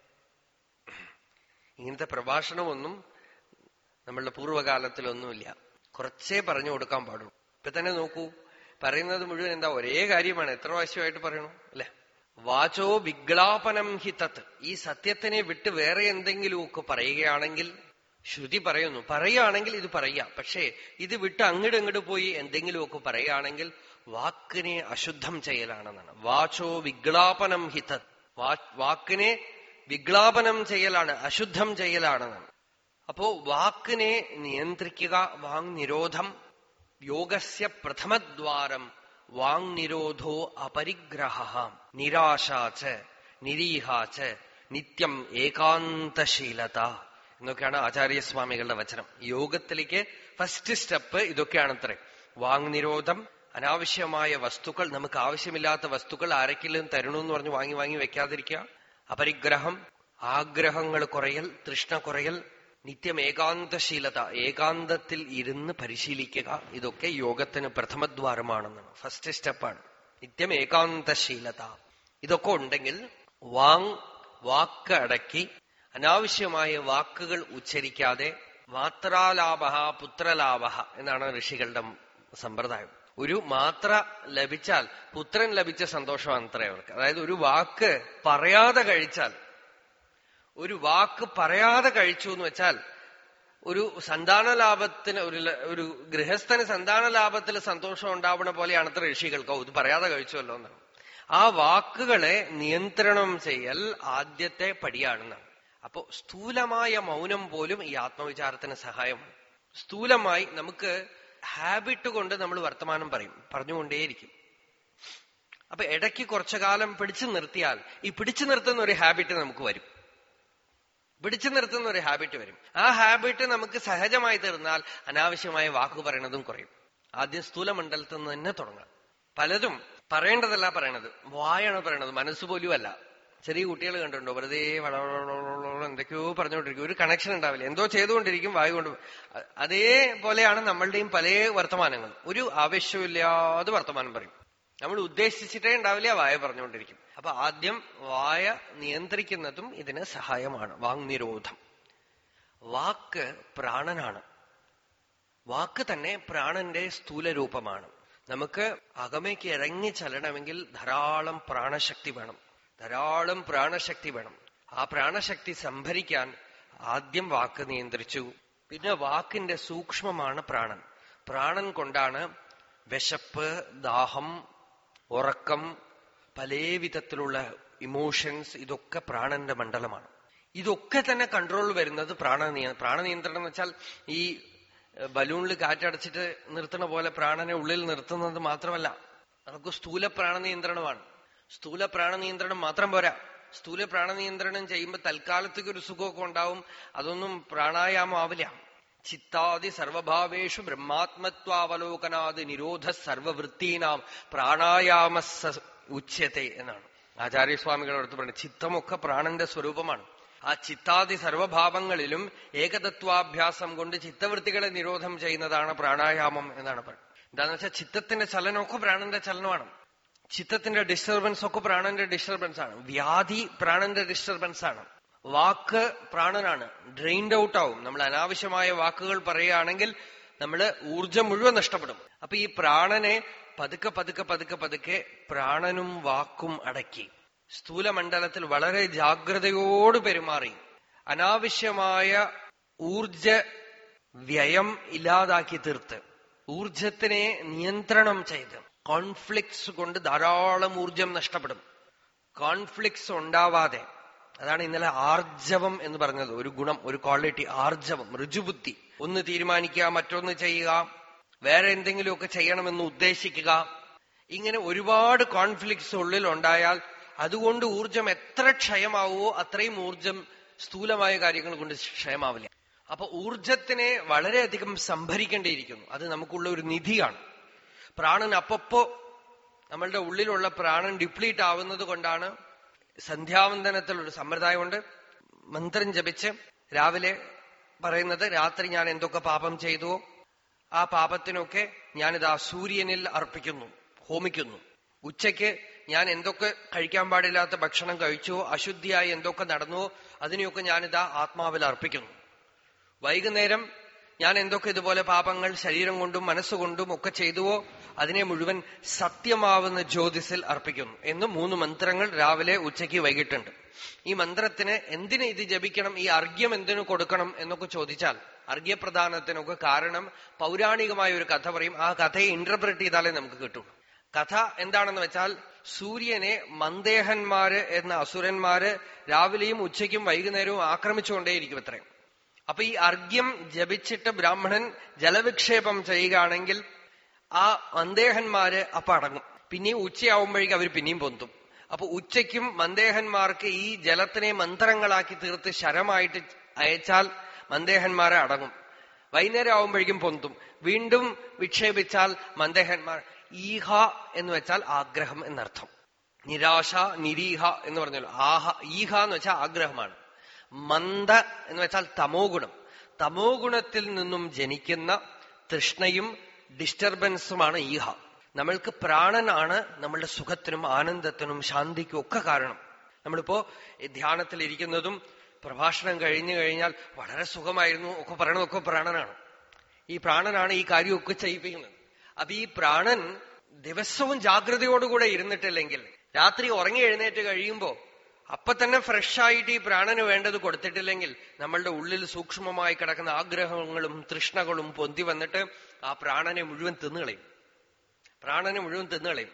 ഇങ്ങനത്തെ പ്രഭാഷണമൊന്നും നമ്മളുടെ പൂർവ്വകാലത്തിലൊന്നുമില്ല കുറച്ചേ പറഞ്ഞു കൊടുക്കാൻ പാടുള്ളൂ ഇപ്പൊ തന്നെ നോക്കൂ പറയുന്നത് മുഴുവൻ എന്താ ഒരേ കാര്യമാണ് എത്ര പ്രാവശ്യമായിട്ട് പറയണു അല്ലെ വാചോ വിഗ്ലാപനം ഹി തത്ത് ഈ സത്യത്തിനെ വിട്ട് വേറെ എന്തെങ്കിലുമൊക്കെ പറയുകയാണെങ്കിൽ ശ്രുതി പറയുന്നു പറയുകയാണെങ്കിൽ ഇത് പറയാം പക്ഷേ ഇത് വിട്ട് അങ്ങോട്ട് അങ്ങോട്ട് പോയി എന്തെങ്കിലുമൊക്കെ പറയുകയാണെങ്കിൽ വാക്കിനെ അശുദ്ധം ചെയ്യലാണെന്നാണ് വാചോ വിഗ്ലാപനം ഹി തത് വാക്കിനെ വിഗ്ലാപനം ചെയ്യലാണ് അശുദ്ധം ചെയ്യലാണെന്നാണ് അപ്പോ വാക്കിനെ നിയന്ത്രിക്കുക വാങ് നിരോധം യോഗസ്യ പ്രഥമദ്വാരം വാങ് നിരോധോ അപരിഗ്രഹ നിരാശാച്ച നിരീഹാച്ച നിത്യം ഏകാന്തശീലത എന്നൊക്കെയാണ് ആചാര്യസ്വാമികളുടെ വചനം യോഗത്തിലേക്ക് ഫസ്റ്റ് സ്റ്റെപ്പ് ഇതൊക്കെയാണത്രേ വാങ് നിരോധം അനാവശ്യമായ വസ്തുക്കൾ നമുക്ക് ആവശ്യമില്ലാത്ത വസ്തുക്കൾ ആരെങ്കിലും തരണമെന്ന് പറഞ്ഞ് വാങ്ങി വാങ്ങി വെക്കാതിരിക്കുക അപരിഗ്രഹം ആഗ്രഹങ്ങൾ കുറയൽ തൃഷ്ണ കുറയൽ നിത്യം ഏകാന്തശീലത ഏകാന്തത്തിൽ ഇരുന്ന് പരിശീലിക്കുക ഇതൊക്കെ യോഗത്തിന് പ്രഥമദ്വാരമാണെന്നാണ് ഫസ്റ്റ് സ്റ്റെപ്പാണ് നിത്യം ഏകാന്തശീലത ഇതൊക്കെ ഉണ്ടെങ്കിൽ വാങ് വാക്ക് അടക്കി അനാവശ്യമായ വാക്കുകൾ ഉച്ചരിക്കാതെ മാത്രാലാഭ പുത്രലാഭ എന്നാണ് ഋഷികളുടെ സമ്പ്രദായം ഒരു മാത്ര ലഭിച്ചാൽ പുത്രൻ ലഭിച്ച സന്തോഷമാണ് അത്ര അവർക്ക് അതായത് ഒരു വാക്ക് പറയാതെ കഴിച്ചാൽ ഒരു വാക്ക് പറയാതെ കഴിച്ചു എന്ന് വെച്ചാൽ ഒരു സന്താന ലാഭത്തിന് ഒരു ല- ഒരു ഗൃഹസ്ഥന് സന്താന ലാഭത്തിൽ സന്തോഷം ഉണ്ടാവുന്ന പോലെയാണ് അത്ര ഋഷികൾക്ക് ഓ ഇത് പറയാതെ കഴിച്ചുവല്ലോ എന്നാണ് ആ വാക്കുകളെ നിയന്ത്രണം ചെയ്യൽ ആദ്യത്തെ പടിയാണെന്നാണ് അപ്പോ സ്ഥൂലമായ മൗനം പോലും ഈ ആത്മവിചാരത്തിന് സഹായമാണ് സ്ഥൂലമായി നമുക്ക് ഹാബിറ്റ് കൊണ്ട് നമ്മൾ വർത്തമാനം പറയും പറഞ്ഞുകൊണ്ടേയിരിക്കും അപ്പൊ ഇടയ്ക്ക് കുറച്ചു കാലം പിടിച്ചു നിർത്തിയാൽ ഈ പിടിച്ചു നിർത്തുന്ന ഒരു ഹാബിറ്റ് നമുക്ക് വരും പിടിച്ചു നിർത്തുന്ന ഒരു ഹാബിറ്റ് വരും ആ ഹാബിറ്റ് നമുക്ക് സഹജമായി തീർന്നാൽ അനാവശ്യമായ വാക്ക് പറയണതും കുറയും ആദ്യം സ്ഥൂലമണ്ഡലത്തിൽ നിന്ന് തന്നെ തുടങ്ങാം പലതും പറയേണ്ടതല്ല പറയണത് വായാണ് പറയണത് മനസ്സ് പോലും അല്ല ചെറിയ കുട്ടികൾ കണ്ടിട്ടുണ്ടോ വെറുതെ വളവളവളവളവള എന്തൊക്കെയോ പറഞ്ഞുകൊണ്ടിരിക്കും ഒരു കണക്ഷൻ ഉണ്ടാവില്ല എന്തോ ചെയ്തുകൊണ്ടിരിക്കും വായു കൊണ്ട് അ- അതേപോലെയാണ് നമ്മളുടെയും പല വർത്തമാനങ്ങളും ഒരു ആവശ്യമില്ലാതെ വർത്തമാനം പറയും നമ്മൾ ഉദ്ദേശിച്ചിട്ടേ ഉണ്ടാവില്ല വായ പറഞ്ഞുകൊണ്ടിരിക്കും അപ്പൊ ആദ്യം വായ നിയന്ത്രിക്കുന്നതും ഇതിന് സഹായമാണ് വാങ്നിരോധം വാക്ക് പ്രാണനാണ് വാക്ക് തന്നെ പ്രാണന്റെ സ്ഥൂല രൂപമാണ് നമുക്ക് അകമയ്ക്ക് ഇറങ്ങി ചെല്ലണമെങ്കിൽ ധാരാളം പ്രാണശക്തി വേണം ധാരാളം പ്രാണശക്തി വേണം ആ പ്രാണശക്തി സംഭരിക്കാൻ ആദ്യം വാക്ക് നിയന്ത്രിച്ചു പിന്നെ വാക്കിന്റെ സൂക്ഷ്മമാണ് പ്രാണൻ പ്രാണൻ കൊണ്ടാണ് വിശപ്പ് ദാഹം ഉറക്കം പല വിധത്തിലുള്ള ഇമോഷൻസ് ഇതൊക്കെ പ്രാണന്റെ മണ്ഡലമാണ് ഇതൊക്കെ തന്നെ കൺട്രോൾ വരുന്നത് പ്രാണനിയ പ്രാണനിയന്ത്രണം എന്ന് വെച്ചാൽ ഈ ഏഹ്, ബലൂണിൽ കാറ്റടച്ചിട്ട് നിർത്തണ പോലെ പ്രാണനെ ഉള്ളിൽ നിർത്തുന്നത് മാത്രമല്ല അതൊക്കെ സ്ഥൂല പ്രാണനിയന്ത്രണമാണ് സ്ഥൂല പ്രാണനിയന്ത്രണം മാത്രം പോരാ സ്ഥൂല പ്രാണനിയന്ത്രണം ചെയ്യുമ്പോൾ തൽക്കാലത്തേക്ക് ഒരു സുഖമൊക്കെ ഉണ്ടാവും അതൊന്നും പ്രാണായാമം ആവില്ല ചിത്താദി സർവഭാവേഷു ബ്രഹ്മാത്മത്വാവലോകനാദി നിരോധ സർവവൃത്തീനാം പ്രാണായാമ സ- ഉച്യത്തെ എന്നാണ് ആചാര്യസ്വാമികളുടെ അടുത്ത് പറയുന്നത് ചിത്തമൊക്കെ പ്രാണന്റെ സ്വരൂപമാണ് ആ ചിത്താദി സർവഭാവങ്ങളിലും ഏകതത്വാഭ്യാസം കൊണ്ട് ചിത്തവൃത്തികളെ നിരോധം ചെയ്യുന്നതാണ് പ്രാണായാമം എന്നാണ് പറയുന്നത് എന്താന്ന് വെച്ചാൽ ചിത്തത്തിന്റെ ചലനമൊക്കെ പ്രാണന്റെ ചലനമാണ് ചിത്തത്തിന്റെ ഡിസ്റ്റർബൻസ് ഒക്കെ പ്രാണന്റെ ഡിസ്റ്റർബൻസ് ആണ് വ്യാധി പ്രാണന്റെ ഡിസ്റ്റർബൻസ് ആണ് വാക്ക് പ്രാണനാണ് ഡ്രെയിൻഡ് ഔട്ട് ആവും നമ്മൾ അനാവശ്യമായ വാക്കുകൾ പറയുകയാണെങ്കിൽ നമ്മള് ഊർജം മുഴുവൻ നഷ്ടപ്പെടും അപ്പൊ ഈ പ്രാണനെ പതുക്കെ പതുക്കെ പതുക്കെ പതുക്കെ പ്രാണനും വാക്കും അടക്കി സ്ഥൂലമണ്ഡലത്തിൽ വളരെ ജാഗ്രതയോട് പെരുമാറി അനാവശ്യമായ ഊർജ വ്യയം ഇല്ലാതാക്കി തീർത്ത് ഊർജത്തിനെ നിയന്ത്രണം ചെയ്ത് കോൺഫ്ലിക്ട്സ് കൊണ്ട് ധാരാളം ഊർജം നഷ്ടപ്പെടും കോൺഫ്ലിക്ട്സ് ഉണ്ടാവാതെ അതാണ് ഇന്നലെ ആർജവം എന്ന് പറഞ്ഞത് ഒരു ഗുണം ഒരു ക്വാളിറ്റി ആർജവം ഋജുബുദ്ധി ഒന്ന് തീരുമാനിക്കുക മറ്റൊന്ന് ചെയ്യുക വേറെ എന്തെങ്കിലുമൊക്കെ ചെയ്യണമെന്ന് ഉദ്ദേശിക്കുക ഇങ്ങനെ ഒരുപാട് കോൺഫ്ലിക്ട്സ് ഉള്ളിൽ ഉണ്ടായാൽ അതുകൊണ്ട് ഊർജം എത്ര ക്ഷയമാവുമോ അത്രയും ഊർജം സ്ഥൂലമായ കാര്യങ്ങൾ കൊണ്ട് ക്ഷയമാവില്ല അപ്പൊ ഊർജത്തിനെ വളരെയധികം സംഭരിക്കേണ്ടിയിരിക്കുന്നു അത് നമുക്കുള്ള ഒരു നിധിയാണ് പ്രാണൻ അപ്പപ്പോ നമ്മളുടെ ഉള്ളിലുള്ള പ്രാണൻ ഡിപ്ലീറ്റ് ആവുന്നത് കൊണ്ടാണ് സന്ധ്യാവന്തനത്തിൽ ഒരു സമ്പ്രദായമുണ്ട് മന്ത്രം ജപിച്ച് രാവിലെ പറയുന്നത് രാത്രി ഞാൻ എന്തൊക്കെ പാപം ചെയ്തുവോ ആ പാപത്തിനൊക്കെ ഞാനിതാ സൂര്യനിൽ അർപ്പിക്കുന്നു ഹോമിക്കുന്നു ഉച്ചയ്ക്ക് ഞാൻ എന്തൊക്കെ കഴിക്കാൻ പാടില്ലാത്ത ഭക്ഷണം കഴിച്ചുവോ അശുദ്ധിയായി എന്തൊക്കെ നടന്നുവോ അതിനെയൊക്കെ ഞാനിതാ ആത്മാവിൽ അർപ്പിക്കുന്നു വൈകുന്നേരം ഞാൻ എന്തൊക്കെ ഇതുപോലെ പാപങ്ങൾ ശരീരം കൊണ്ടും മനസ്സുകൊണ്ടും ഒക്കെ ചെയ്തുവോ അതിനെ മുഴുവൻ സത്യമാവുന്ന ജ്യോതിസിൽ അർപ്പിക്കുന്നു എന്ന് മൂന്ന് മന്ത്രങ്ങൾ രാവിലെ ഉച്ചയ്ക്ക് വൈകിട്ടുണ്ട് ഈ മന്ത്രത്തിന് എന്തിന് ഇത് ജപിക്കണം ഈ അർഘ്യം എന്തിനു കൊടുക്കണം എന്നൊക്കെ ചോദിച്ചാൽ അർഘ്യപ്രദാനത്തിനൊക്കെ കാരണം പൗരാണികമായ ഒരു കഥ പറയും ആ കഥയെ ഇന്റർപ്രറ്റ് ചെയ്താലേ നമുക്ക് കിട്ടും കഥ എന്താണെന്ന് വെച്ചാൽ സൂര്യനെ മന്ദേഹന്മാര് എന്ന അസുരന്മാര് രാവിലെയും ഉച്ചയ്ക്കും വൈകുന്നേരവും ആക്രമിച്ചുകൊണ്ടേയിരിക്കും അത്രയും അപ്പൊ ഈ അർഘ്യം ജപിച്ചിട്ട് ബ്രാഹ്മണൻ ജലവിക്ഷേപം ചെയ്യുകയാണെങ്കിൽ ആ മന്ദേഹന്മാര് അപ്പൊ അടങ്ങും പിന്നെയും ഉച്ചയാവുമ്പോഴേക്കും അവർ പിന്നെയും പൊന്തും അപ്പൊ ഉച്ചയ്ക്കും മന്ദേഹന്മാർക്ക് ഈ ജലത്തിനെ മന്ത്രങ്ങളാക്കി തീർത്ത് ശരമായിട്ട് അയച്ചാൽ മന്ദേഹന്മാരെ അടങ്ങും വൈകുന്നേരം ആവുമ്പോഴേക്കും പൊന്തും വീണ്ടും വിക്ഷേപിച്ചാൽ മന്ദേഹന്മാർ ഈഹ എന്ന് വെച്ചാൽ ആഗ്രഹം എന്നർത്ഥം നിരാശ നിരീഹ എന്ന് പറഞ്ഞല്ലോ ആഹ ഈഹ എന്ന് വെച്ചാൽ ആഗ്രഹമാണ് മന്ദ എന്ന് വെച്ചാൽ തമോ ഗുണം തമോ ഗുണത്തിൽ നിന്നും ജനിക്കുന്ന തൃഷ്ണയും ഡിസ്റ്റർബൻസുമാണ് ഈഹ നമ്മൾക്ക് പ്രാണനാണ് നമ്മളുടെ സുഖത്തിനും ആനന്ദത്തിനും ശാന്തിക്കും ഒക്കെ കാരണം നമ്മളിപ്പോ ധ്യാനത്തിൽ ഇരിക്കുന്നതും പ്രഭാഷണം കഴിഞ്ഞു കഴിഞ്ഞാൽ വളരെ സുഖമായിരുന്നു ഒക്കെ പറയണതൊക്കെ പ്രാണനാണ് ഈ പ്രാണനാണ് ഈ കാര്യമൊക്കെ ചെയ്യിപ്പിക്കുന്നത് അപ്പൊ ഈ പ്രാണൻ ദിവസവും ജാഗ്രതയോടുകൂടെ ഇരുന്നിട്ടില്ലെങ്കിൽ രാത്രി ഉറങ്ങി എഴുന്നേറ്റ് കഴിയുമ്പോ അപ്പൊ തന്നെ ഫ്രഷ് ആയിട്ട് ഈ പ്രാണന് വേണ്ടത് കൊടുത്തിട്ടില്ലെങ്കിൽ നമ്മളുടെ ഉള്ളിൽ സൂക്ഷ്മമായി കിടക്കുന്ന ആഗ്രഹങ്ങളും തൃഷ്ണകളും പൊന്തി വന്നിട്ട് ആ പ്രാണനെ മുഴുവൻ തിന്നുകളയും പ്രാണനെ മുഴുവൻ തിന്നുകളയും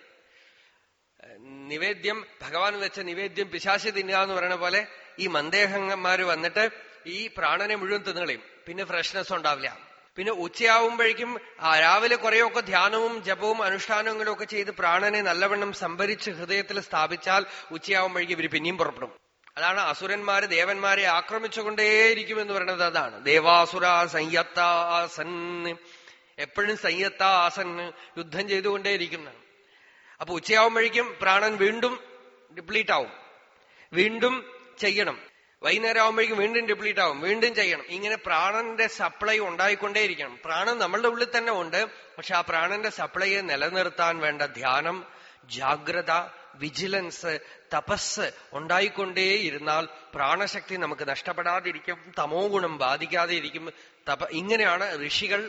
നിവേദ്യം ഭഗവാൻ വെച്ച നിവേദ്യം പിശാശി തിന്നുക എന്ന് പറയുന്ന പോലെ ഈ മന്ദേഹന്മാര് വന്നിട്ട് ഈ പ്രാണനെ മുഴുവൻ തിന്നുകളയും പിന്നെ ഫ്രഷ്നെസ് ഉണ്ടാവില്ല പിന്നെ ഉച്ചയാവുമ്പോഴേക്കും രാവിലെ കുറെയൊക്കെ ധ്യാനവും ജപവും അനുഷ്ഠാനങ്ങളും ഒക്കെ ചെയ്ത് പ്രാണനെ നല്ലവണ്ണം സംഭരിച്ച് ഹൃദയത്തിൽ സ്ഥാപിച്ചാൽ ഉച്ചയാവുമ്പോഴേക്കും ഇവര് പിന്നെയും പുറപ്പെടും അതാണ് അസുരന്മാര് ദേവന്മാരെ ആക്രമിച്ചുകൊണ്ടേയിരിക്കും എന്ന് പറയുന്നത് അതാണ് ദേവാസുര സംയത്താസൻ എപ്പോഴും സംയത്താസൻ യുദ്ധം ചെയ്തുകൊണ്ടേയിരിക്കുന്നതാണ് അപ്പൊ ഉച്ചയാവുമ്പോഴേക്കും പ്രാണൻ വീണ്ടും ഡിപ്ലീറ്റ് ആവും വീണ്ടും ചെയ്യണം വൈകുന്നേരം ആവുമ്പോഴേക്കും വീണ്ടും ഡിപ്ലീറ്റ് ആവും വീണ്ടും ചെയ്യണം ഇങ്ങനെ പ്രാണന്റെ സപ്ലൈ ഉണ്ടായിക്കൊണ്ടേയിരിക്കണം പ്രാണൻ നമ്മളുടെ ഉള്ളിൽ തന്നെ ഉണ്ട് പക്ഷെ ആ പ്രാണന്റെ സപ്ലൈയെ നിലനിർത്താൻ വേണ്ട ധ്യാനം ജാഗ്രത വിജിലൻസ് തപസ് ഉണ്ടായിക്കൊണ്ടേയിരുന്നാൽ പ്രാണശക്തി നമുക്ക് നഷ്ടപ്പെടാതിരിക്കും തമോ ഗുണം ബാധിക്കാതെ ഇരിക്കും തപ ഇങ്ങനെയാണ് ഋഷികൾ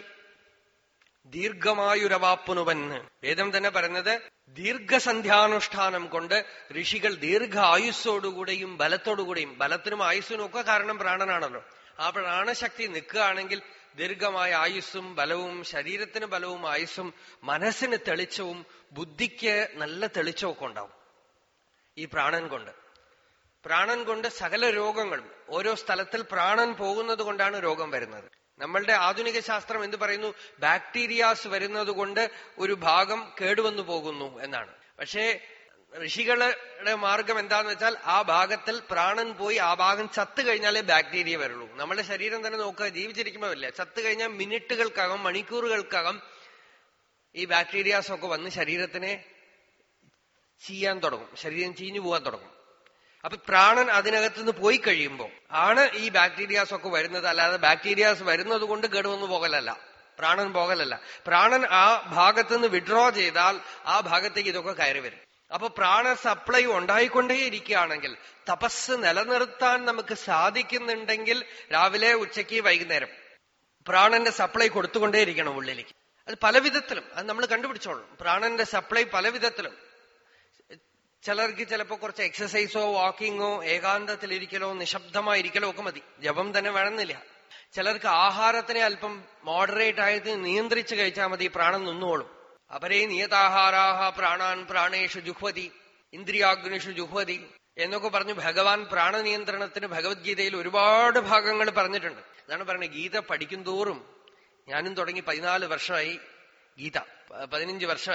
ദീർഘമായുരവാപ്പുനുവൻ വേദം തന്നെ പറയുന്നത് ദീർഘസന്ധ്യാനുഷ്ഠാനം കൊണ്ട് ഋഷികൾ ദീർഘ ആയുസ്സോടുകൂടെയും ബലത്തോടുകൂടെയും ബലത്തിനും ആയുസ്സിനും ഒക്കെ കാരണം പ്രാണനാണല്ലോ ആ പ്രാണശക്തി നിൽക്കുകയാണെങ്കിൽ ദീർഘമായ ആയുസ്സും ബലവും ശരീരത്തിന് ബലവും ആയുസ്സും മനസ്സിന് തെളിച്ചവും ബുദ്ധിക്ക് നല്ല തെളിച്ചവും ഒക്കെ ഉണ്ടാവും ഈ പ്രാണൻ കൊണ്ട് പ്രാണൻ കൊണ്ട് സകല രോഗങ്ങളും ഓരോ സ്ഥലത്തിൽ പ്രാണൻ പോകുന്നത് കൊണ്ടാണ് രോഗം വരുന്നത് നമ്മളുടെ ആധുനിക ശാസ്ത്രം എന്ത് പറയുന്നു ബാക്ടീരിയാസ് വരുന്നത് കൊണ്ട് ഒരു ഭാഗം കേടുവന്നു പോകുന്നു എന്നാണ് പക്ഷേ ഋഷികളുടെ മാർഗം എന്താന്ന് വെച്ചാൽ ആ ഭാഗത്തിൽ പ്രാണൻ പോയി ആ ഭാഗം ചത്തു കഴിഞ്ഞാലേ ബാക്ടീരിയ വരുള്ളൂ നമ്മുടെ ശരീരം തന്നെ നോക്കുക ജീവിച്ചിരിക്കുമ്പോ ഇല്ല ചത്തു കഴിഞ്ഞാൽ മിനിറ്റുകൾക്കകം മണിക്കൂറുകൾക്കകം ഈ ബാക്ടീരിയാസ് ഒക്കെ വന്ന് ശരീരത്തിനെ ചെയ്യാൻ തുടങ്ങും ശരീരം ചീഞ്ഞു പോകാൻ തുടങ്ങും അപ്പൊ പ്രാണൻ അതിനകത്തുനിന്ന് പോയി കഴിയുമ്പോൾ ആണ് ഈ ബാക്ടീരിയാസ് ഒക്കെ വരുന്നത് അല്ലാതെ ബാക്ടീരിയാസ് വരുന്നത് കൊണ്ട് കേടുവന്നു പോകലല്ല പ്രാണൻ പോകലല്ല പ്രാണൻ ആ ഭാഗത്തുനിന്ന് വിഡ്രോ ചെയ്താൽ ആ ഭാഗത്തേക്ക് ഇതൊക്കെ കയറി വരും അപ്പൊ പ്രാണ സപ്ലൈ ഉണ്ടായിക്കൊണ്ടേയിരിക്കുകയാണെങ്കിൽ തപസ് നിലനിർത്താൻ നമുക്ക് സാധിക്കുന്നുണ്ടെങ്കിൽ രാവിലെ ഉച്ചയ്ക്ക് വൈകുന്നേരം പ്രാണന്റെ സപ്ലൈ കൊടുത്തുകൊണ്ടേയിരിക്കണം ഉള്ളിലേക്ക് അത് പല വിധത്തിലും അത് നമ്മൾ കണ്ടുപിടിച്ചോളും പ്രാണന്റെ സപ്ലൈ പല വിധത്തിലും ചിലർക്ക് ചിലപ്പോ കുറച്ച് എക്സസൈസോ വാക്കിങ്ങോ ഏകാന്തത്തിലിരിക്കലോ നിശബ്ദമായിരിക്കലോ ഒക്കെ മതി ജപം തന്നെ വേണമെന്നില്ല ചിലർക്ക് ആഹാരത്തിനെ അല്പം മോഡറേറ്റ് ആയിട്ട് നിയന്ത്രിച്ച് കഴിച്ചാൽ മതി പ്രാണൻ നിന്നോളും അപരേ നിയതാഹാരാഹ പ്രാണാൻ പ്രാണേഷു ജുഹ്വതി ഇന്ദ്രിയാഗ്നിഷു ജുഹ്വതി എന്നൊക്കെ പറഞ്ഞു ഭഗവാൻ പ്രാണനിയന്ത്രണത്തിന് ഭഗവത്ഗീതയിൽ ഒരുപാട് ഭാഗങ്ങൾ പറഞ്ഞിട്ടുണ്ട് അതാണ് പറയുന്നത് ഗീത പഠിക്കും തോറും ഞാനും തുടങ്ങി പതിനാല് വർഷമായി ഗീത പതിനഞ്ച് വർഷമായി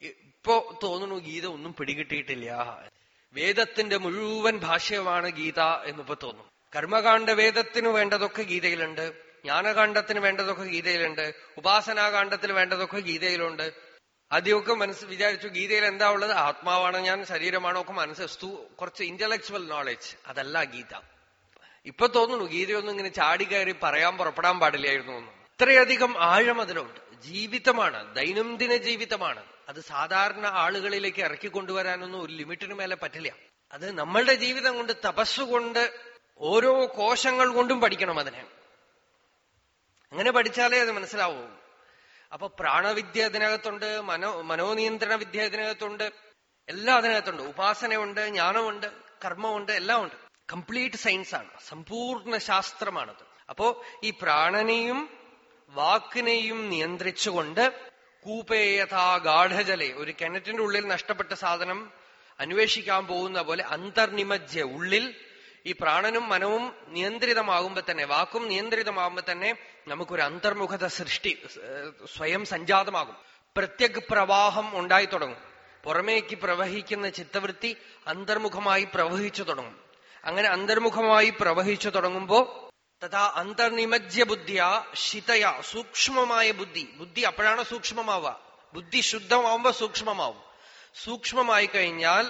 ഇപ്പോ തോന്നുന്നു ഗീത ഒന്നും പിടികിട്ടിയിട്ടില്ല വേദത്തിന്റെ മുഴുവൻ ഭാഷ്യമാണ് ഗീത എന്നിപ്പോ തോന്നും കർമ്മകാണ്ഡ വേദത്തിന് വേണ്ടതൊക്കെ ഗീതയിലുണ്ട് ജ്ഞാനകാന്ഡത്തിന് വേണ്ടതൊക്കെ ഗീതയിലുണ്ട് ഉപാസനാകാന്ഡത്തിൽ വേണ്ടതൊക്കെ ഗീതയിലുണ്ട് ആദ്യമൊക്കെ മനസ്സ് വിചാരിച്ചു ഗീതയിൽ എന്താ ഉള്ളത് ആത്മാവാണ് ഞാൻ ശരീരമാണോ ഒക്കെ മനസ്സ് സ്തു കുറച്ച് ഇന്റലക്ച്വൽ നോളജ് അതല്ല ഗീത ഇപ്പൊ തോന്നുന്നു ഗീതയൊന്നും ഇങ്ങനെ ചാടി കയറി പറയാൻ പുറപ്പെടാൻ പാടില്ലായിരുന്നു എന്ന് ഇത്രയധികം ആഴം അതിലുണ്ട് ജീവിതമാണ് ദൈനംദിന ജീവിതമാണ് അത് സാധാരണ ആളുകളിലേക്ക് ഇറക്കി കൊണ്ടുവരാനൊന്നും ഒരു ലിമിറ്റിന് മേലെ പറ്റില്ല അത് നമ്മളുടെ ജീവിതം കൊണ്ട് തപസ്സുകൊണ്ട് ഓരോ കോശങ്ങൾ കൊണ്ടും പഠിക്കണം അതിനെ അങ്ങനെ പഠിച്ചാലേ അത് മനസ്സിലാവൂ അപ്പൊ പ്രാണവിദ്യ അതിനകത്തുണ്ട് മനോ മനോനിയന്ത്രണ വിദ്യ അതിനകത്തുണ്ട് എല്ലാം അതിനകത്തുണ്ട് ഉപാസനയുണ്ട് ജ്ഞാനമുണ്ട് കർമ്മമുണ്ട് എല്ലാം ഉണ്ട് കംപ്ലീറ്റ് സയൻസ് ആണ് സമ്പൂർണ്ണ ശാസ്ത്രമാണത് അപ്പോ ഈ പ്രാണനെയും വാക്കിനെയും നിയന്ത്രിച്ചുകൊണ്ട് കൂപേയഥാ ഗാഠജലെ ഒരു കിണറ്റിന്റെ ഉള്ളിൽ നഷ്ടപ്പെട്ട സാധനം അന്വേഷിക്കാൻ പോകുന്ന പോലെ അന്തർനിമജ്യ ഉള്ളിൽ ഈ പ്രാണനും മനവും നിയന്ത്രിതമാകുമ്പോ തന്നെ വാക്കും നിയന്ത്രിതമാകുമ്പോ തന്നെ നമുക്കൊരു അന്തർമുഖത സൃഷ്ടി ഏഹ്, സ്വയം സംജാതമാകും പ്രത്യക് പ്രവാഹം ഉണ്ടായി തുടങ്ങും പുറമേക്ക് പ്രവഹിക്കുന്ന ചിത്തവൃത്തി അന്തർമുഖമായി പ്രവഹിച്ചു തുടങ്ങും അങ്ങനെ അന്തർമുഖമായി പ്രവഹിച്ചു തുടങ്ങുമ്പോ തഥാ അന്തർനിമജ്യ ബുദ്ധിയ ശിതയ സൂക്ഷ്മമായ ബുദ്ധി ബുദ്ധി അപ്പോഴാണ് സൂക്ഷ്മമാവുക ബുദ്ധി ശുദ്ധമാവുമ്പോ സൂക്ഷ്മമാവും സൂക്ഷ്മമായി കഴിഞ്ഞാൽ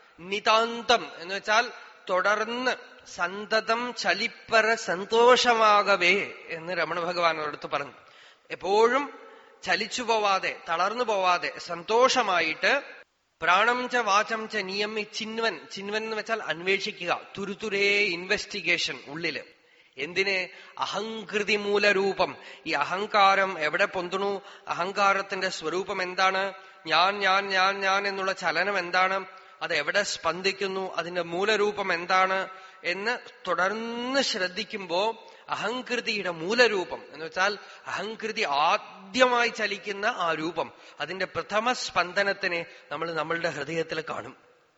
നിതാന്തം എന്ന് വെച്ചാൽ തുടർന്ന് സന്തതം ചലിപ്പറ സന്തോഷമാകവേ എന്ന് രമണ ഭഗവാനോടടുത്ത് പറഞ്ഞു എപ്പോഴും ചലിച്ചു പോവാതെ തളർന്നു പോവാതെ സന്തോഷമായിട്ട് പ്രാണം ച വാചം ച നിയമി ചിൻവൻ ചിൻവൻ എന്ന് വെച്ചാൽ അന്വേഷിക്കുക തുരുതുരേ ഇൻവെസ്റ്റിഗേഷൻ ഉള്ളില് എന്തിന് അഹങ്കൃതി മൂലരൂപം ഈ അഹങ്കാരം എവിടെ പൊന്തുണു അഹങ്കാരത്തിന്റെ സ്വരൂപം എന്താണ് ഞാൻ ഞാൻ ഞാൻ ഞാൻ എന്നുള്ള ചലനം എന്താണ് അത് എവിടെ സ്പന്ദിക്കുന്നു അതിന്റെ മൂലരൂപം എന്താണ് എന്ന് തുടർന്ന് ശ്രദ്ധിക്കുമ്പോ അഹങ്കൃതിയുടെ മൂലരൂപം എന്ന് വെച്ചാൽ അഹങ്കൃതി ആദ്യമായി ചലിക്കുന്ന ആ രൂപം അതിന്റെ പ്രഥമ സ്പന്ദനത്തിനെ നമ്മൾ നമ്മളുടെ ഹൃദയത്തിൽ കാണും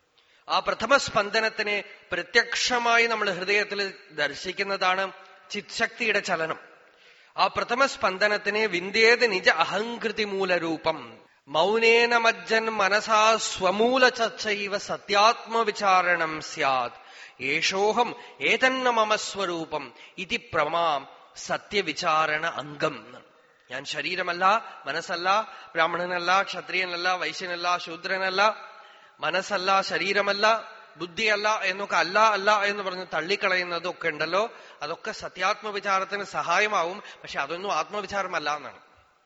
ആ പ്രഥമ സ്പന്ദനത്തിനെ പ്രത്യക്ഷമായി നമ്മൾ ഹൃദയത്തിൽ ദർശിക്കുന്നതാണ് ചിത്ശക്തിയുടെ ചലനം ആ പ്രഥമ സ്പന്ദനത്തിനെ വിന്ദേത് നിജ അഹങ്കൃതി മൂലരൂപം മൗനേന മജ്ജൻ മനസാ സ്വമൂല ചർച്ചൈവ സത്യാത്മവിചാരണം സ്യാത് യേശോഹം ഏതന്ന മമ സ്വരൂപം ഇതി പ്രമാം സത്യവിചാരണ അംഗം എന്നാണ്. ഞാൻ ശരീരമല്ല മനസ്സല്ല ബ്രാഹ്മണനല്ല ക്ഷത്രിയനല്ല വൈശ്യനല്ല ശൂദ്രനല്ല മനസ്സല്ല ശരീരമല്ല ബുദ്ധിയല്ല എന്നൊക്കെ അല്ല അല്ല എന്ന് പറഞ്ഞ് തള്ളിക്കളയുന്നതൊക്കെ ഉണ്ടല്ലോ അതൊക്കെ സത്യാത്മവിചാരത്തിന് സഹായമാവും പക്ഷെ അതൊന്നും ആത്മവിചാരമല്ല എന്നാണ്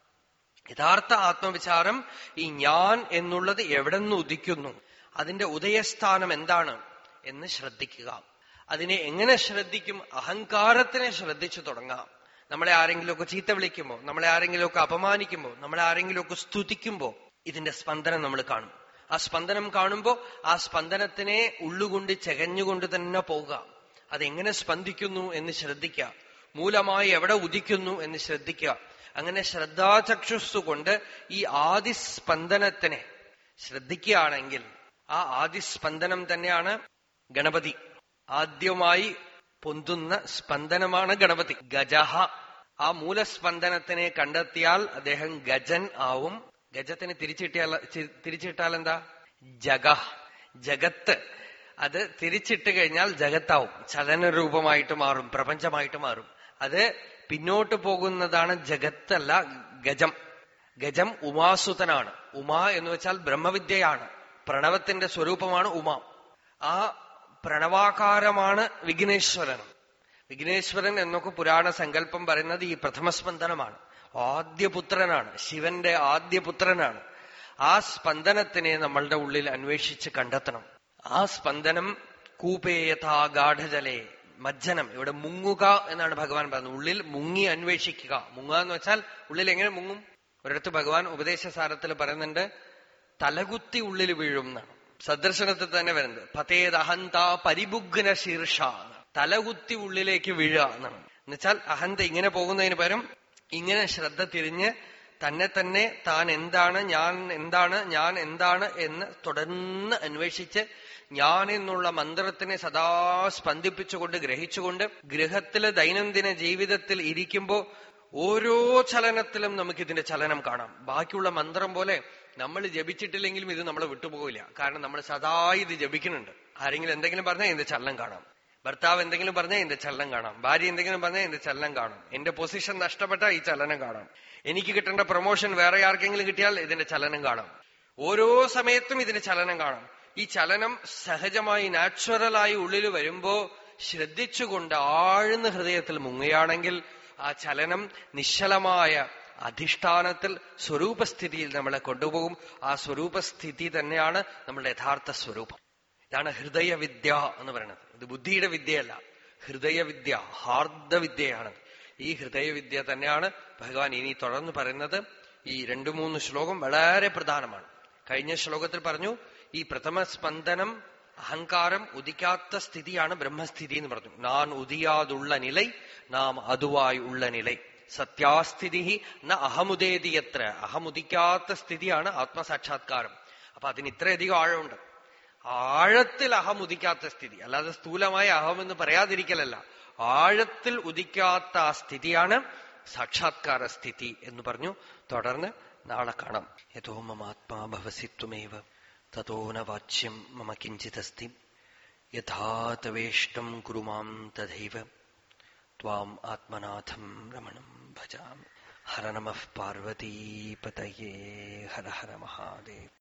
യഥാർത്ഥ ആത്മവിചാരം ഈ ഞാൻ എന്നുള്ളത് എവിടെ നിന്ന് ഉദിക്കുന്നു അതിന്റെ ഉദയസ്ഥാനം എന്താണ് എന്ന് ശ്രദ്ധിക്കുക അതിനെ എങ്ങനെ ശ്രദ്ധിക്കും അഹങ്കാരത്തിനെ ശ്രദ്ധിച്ചു തുടങ്ങാം നമ്മളെ ആരെങ്കിലുമൊക്കെ ചീത്ത വിളിക്കുമ്പോ നമ്മളെ ആരെങ്കിലുമൊക്കെ അപമാനിക്കുമ്പോ നമ്മളെ ആരെങ്കിലുമൊക്കെ സ്തുതിക്കുമ്പോ ഇതിന്റെ സ്പന്ദനം നമ്മൾ കാണും ആ സ്പന്ദനം കാണുമ്പോ ആ സ്പന്ദനത്തിനെ ഉള്ളുകൊണ്ട് ചെകഞ്ഞുകൊണ്ട് തന്നെ പോവുക അതെങ്ങനെ സ്പന്ദിക്കുന്നു എന്ന് ശ്രദ്ധിക്കുക മൂലമായി എവിടെ ഉദിക്കുന്നു എന്ന് ശ്രദ്ധിക്കുക അങ്ങനെ ശ്രദ്ധാചക്ഷുസ് കൊണ്ട് ഈ ആദിസ്പന്ദനത്തിനെ ശ്രദ്ധിക്കുകയാണെങ്കിൽ ആ ആദിസ്പന്ദനം തന്നെയാണ് ഗണപതി ആദ്യമായി പൊന്തുന്ന സ്പന്ദനമാണ് ഗണപതി ഗജഹ ആ മൂലസ്പന്ദനത്തിനെ കണ്ടെത്തിയാൽ അദ്ദേഹം ഗജൻ ആവും ഗജത്തിന് തിരിച്ചിട്ടിയാൽ ചി- തിരിച്ചിട്ടാൽ എന്താ ജഗ ജഗത്ത് അത് തിരിച്ചിട്ട് കഴിഞ്ഞാൽ ജഗത്താവും ചലനരൂപമായിട്ട് മാറും പ്രപഞ്ചമായിട്ട് മാറും അത് പിന്നോട്ട് പോകുന്നതാണ് ജഗത്തല്ല ഗജം ഗജം ഉമാസുതനാണ് ഉമാ എന്ന് വെച്ചാൽ ബ്രഹ്മവിദ്യയാണ് പ്രണവത്തിന്റെ സ്വരൂപമാണ് ഉമ ആ പ്രണവാകാരമാണ് വിഘ്നേശ്വരൻ വിഘ്നേശ്വരൻ എന്നൊക്കെ പുരാണ സങ്കല്പം പറയുന്നത് ഈ പ്രഥമസ്പന്ദനമാണ് ആദ്യപുത്രനാണ് ശിവന്റെ ആദ്യപുത്രനാണ് ആ സ്പന്ദനത്തിനെ നമ്മളുടെ ഉള്ളിൽ അന്വേഷിച്ച് കണ്ടെത്തണം ആ സ്പന്ദനം കൂപേയഥാ ഗാഠജലേ മജ്ജനം ഇവിടെ മുങ്ങുക എന്നാണ് ഭഗവാൻ പറയുന്നത് ഉള്ളിൽ മുങ്ങി അന്വേഷിക്കുക മുങ്ങുക എന്ന് വെച്ചാൽ ഉള്ളിൽ എങ്ങനെ മുങ്ങും ഒരിടത്ത് ഭഗവാൻ ഉപദേശസാരത്തിൽ പറയുന്നുണ്ട് തലകുത്തി ഉള്ളിൽ വീഴും എന്നാണ് സദർശനത്തിൽ തന്നെ വരുന്നത് പതേത് അഹന്ത പരിബുഗ്ന ശീർഷ എന്നാണ്. തലകുത്തി ഉള്ളിലേക്ക് വീഴുക എന്നാണ് എന്നുവെച്ചാൽ അഹന്ത ഇങ്ങനെ പോകുന്നതിന് പകരം ഇങ്ങനെ ശ്രദ്ധ തിരിഞ്ഞ് തന്നെ തന്നെ താൻ എന്താണ് ഞാൻ എന്താണ് ഞാൻ എന്താണ് എന്ന് തുടർന്ന് അന്വേഷിച്ച് ഞാൻ എന്നുള്ള മന്ത്രത്തിനെ സദാ സ്പന്ദിപ്പിച്ചുകൊണ്ട് ഗ്രഹിച്ചുകൊണ്ട് ഗൃഹത്തില് ദൈനംദിന ജീവിതത്തിൽ ഇരിക്കുമ്പോ ഓരോ ചലനത്തിലും നമുക്ക് ഇതിന്റെ ചലനം കാണാം ബാക്കിയുള്ള മന്ത്രം പോലെ നമ്മൾ ജപിച്ചിട്ടില്ലെങ്കിലും ഇത് നമ്മളെ വിട്ടുപോകില്ല കാരണം നമ്മൾ സദാ ഇത് ജപിക്കുന്നുണ്ട് ആരെങ്കിലും എന്തെങ്കിലും പറഞ്ഞാൽ ഇതിന്റെ ചലനം കാണാം ഭർത്താവ് എന്തെങ്കിലും പറഞ്ഞാൽ ഇതിന്റെ ചലനം കാണാം ഭാര്യ എന്തെങ്കിലും പറഞ്ഞാൽ ഇതിന്റെ ചലനം കാണാം എന്റെ പൊസിഷൻ നഷ്ടപ്പെട്ടാൽ ഈ ചലനം കാണാം എനിക്ക് കിട്ടേണ്ട പ്രൊമോഷൻ വേറെ ആർക്കെങ്കിലും കിട്ടിയാൽ ഇതിന്റെ ചലനം കാണാം ഓരോ സമയത്തും ഇതിന്റെ ചലനം കാണാം ഈ ചലനം സഹജമായി നാച്ചുറലായി ഉള്ളിൽ വരുമ്പോ ശ്രദ്ധിച്ചുകൊണ്ട് ആഴ്ന്ന ഹൃദയത്തിൽ മുങ്ങുകയാണെങ്കിൽ ആ ചലനം നിശ്ചലമായ അധിഷ്ഠാനത്തിൽ സ്വരൂപസ്ഥിതിയിൽ നമ്മളെ കൊണ്ടുപോകും ആ സ്വരൂപസ്ഥിതി തന്നെയാണ് നമ്മളുടെ യഥാർത്ഥ സ്വരൂപം ഇതാണ് ഹൃദയവിദ്യ എന്ന് പറയുന്നത് ഇത് ബുദ്ധിയുടെ വിദ്യയല്ല ഹൃദയവിദ്യ ഹാർദവിദ്യയാണ് ഈ ഹൃദയവിദ്യ തന്നെയാണ് ഭഗവാൻ ഇനി തുടർന്ന് പറയുന്നത് ഈ രണ്ടു മൂന്ന് ശ്ലോകം വളരെ പ്രധാനമാണ് കഴിഞ്ഞ ശ്ലോകത്തിൽ പറഞ്ഞു ഈ പ്രഥമ സ്പന്ദനം അഹങ്കാരം ഉദിക്കാത്ത സ്ഥിതിയാണ് ബ്രഹ്മസ്ഥിതി എന്ന് പറഞ്ഞു നാൻ ഉദിയാതുള്ള നില നാം അതുവായി ഉള്ള നില സത്യാസ്ഥിതി ന അഹമുദേതിയത്ര അഹമുദിക്കാത്ത സ്ഥിതിയാണ് ആത്മസാക്ഷാത്കാരം അപ്പൊ അതിന് ഇത്രയധികം ആഴമുണ്ട് ആഴത്തിൽ അഹം ഉദിക്കാത്ത സ്ഥിതി അല്ലാതെ സ്ഥൂലമായ അഹം എന്ന് പറയാതിരിക്കലല്ല ആഴത്തിൽ ഉദിക്കാത്ത ആ സ്ഥിതിയാണ് സാക്ഷാത്കാര സ്ഥിതി എന്ന് പറഞ്ഞു തുടർന്ന് നാളെ കാണാം യഥോ മമാത്മാ ഭവസി ത്വമേവ തതോ ന വാച്യം മമ കിഞ്ചിതസ്തി യഥാ തവേഷ്ടം കുരു മാം തഥൈവ ത്വാം ആത്മനാഥം രമണം ഭജാമി ഹര നമഃ പാർവതീപതയേ ഹര ഹര മഹാദേവ്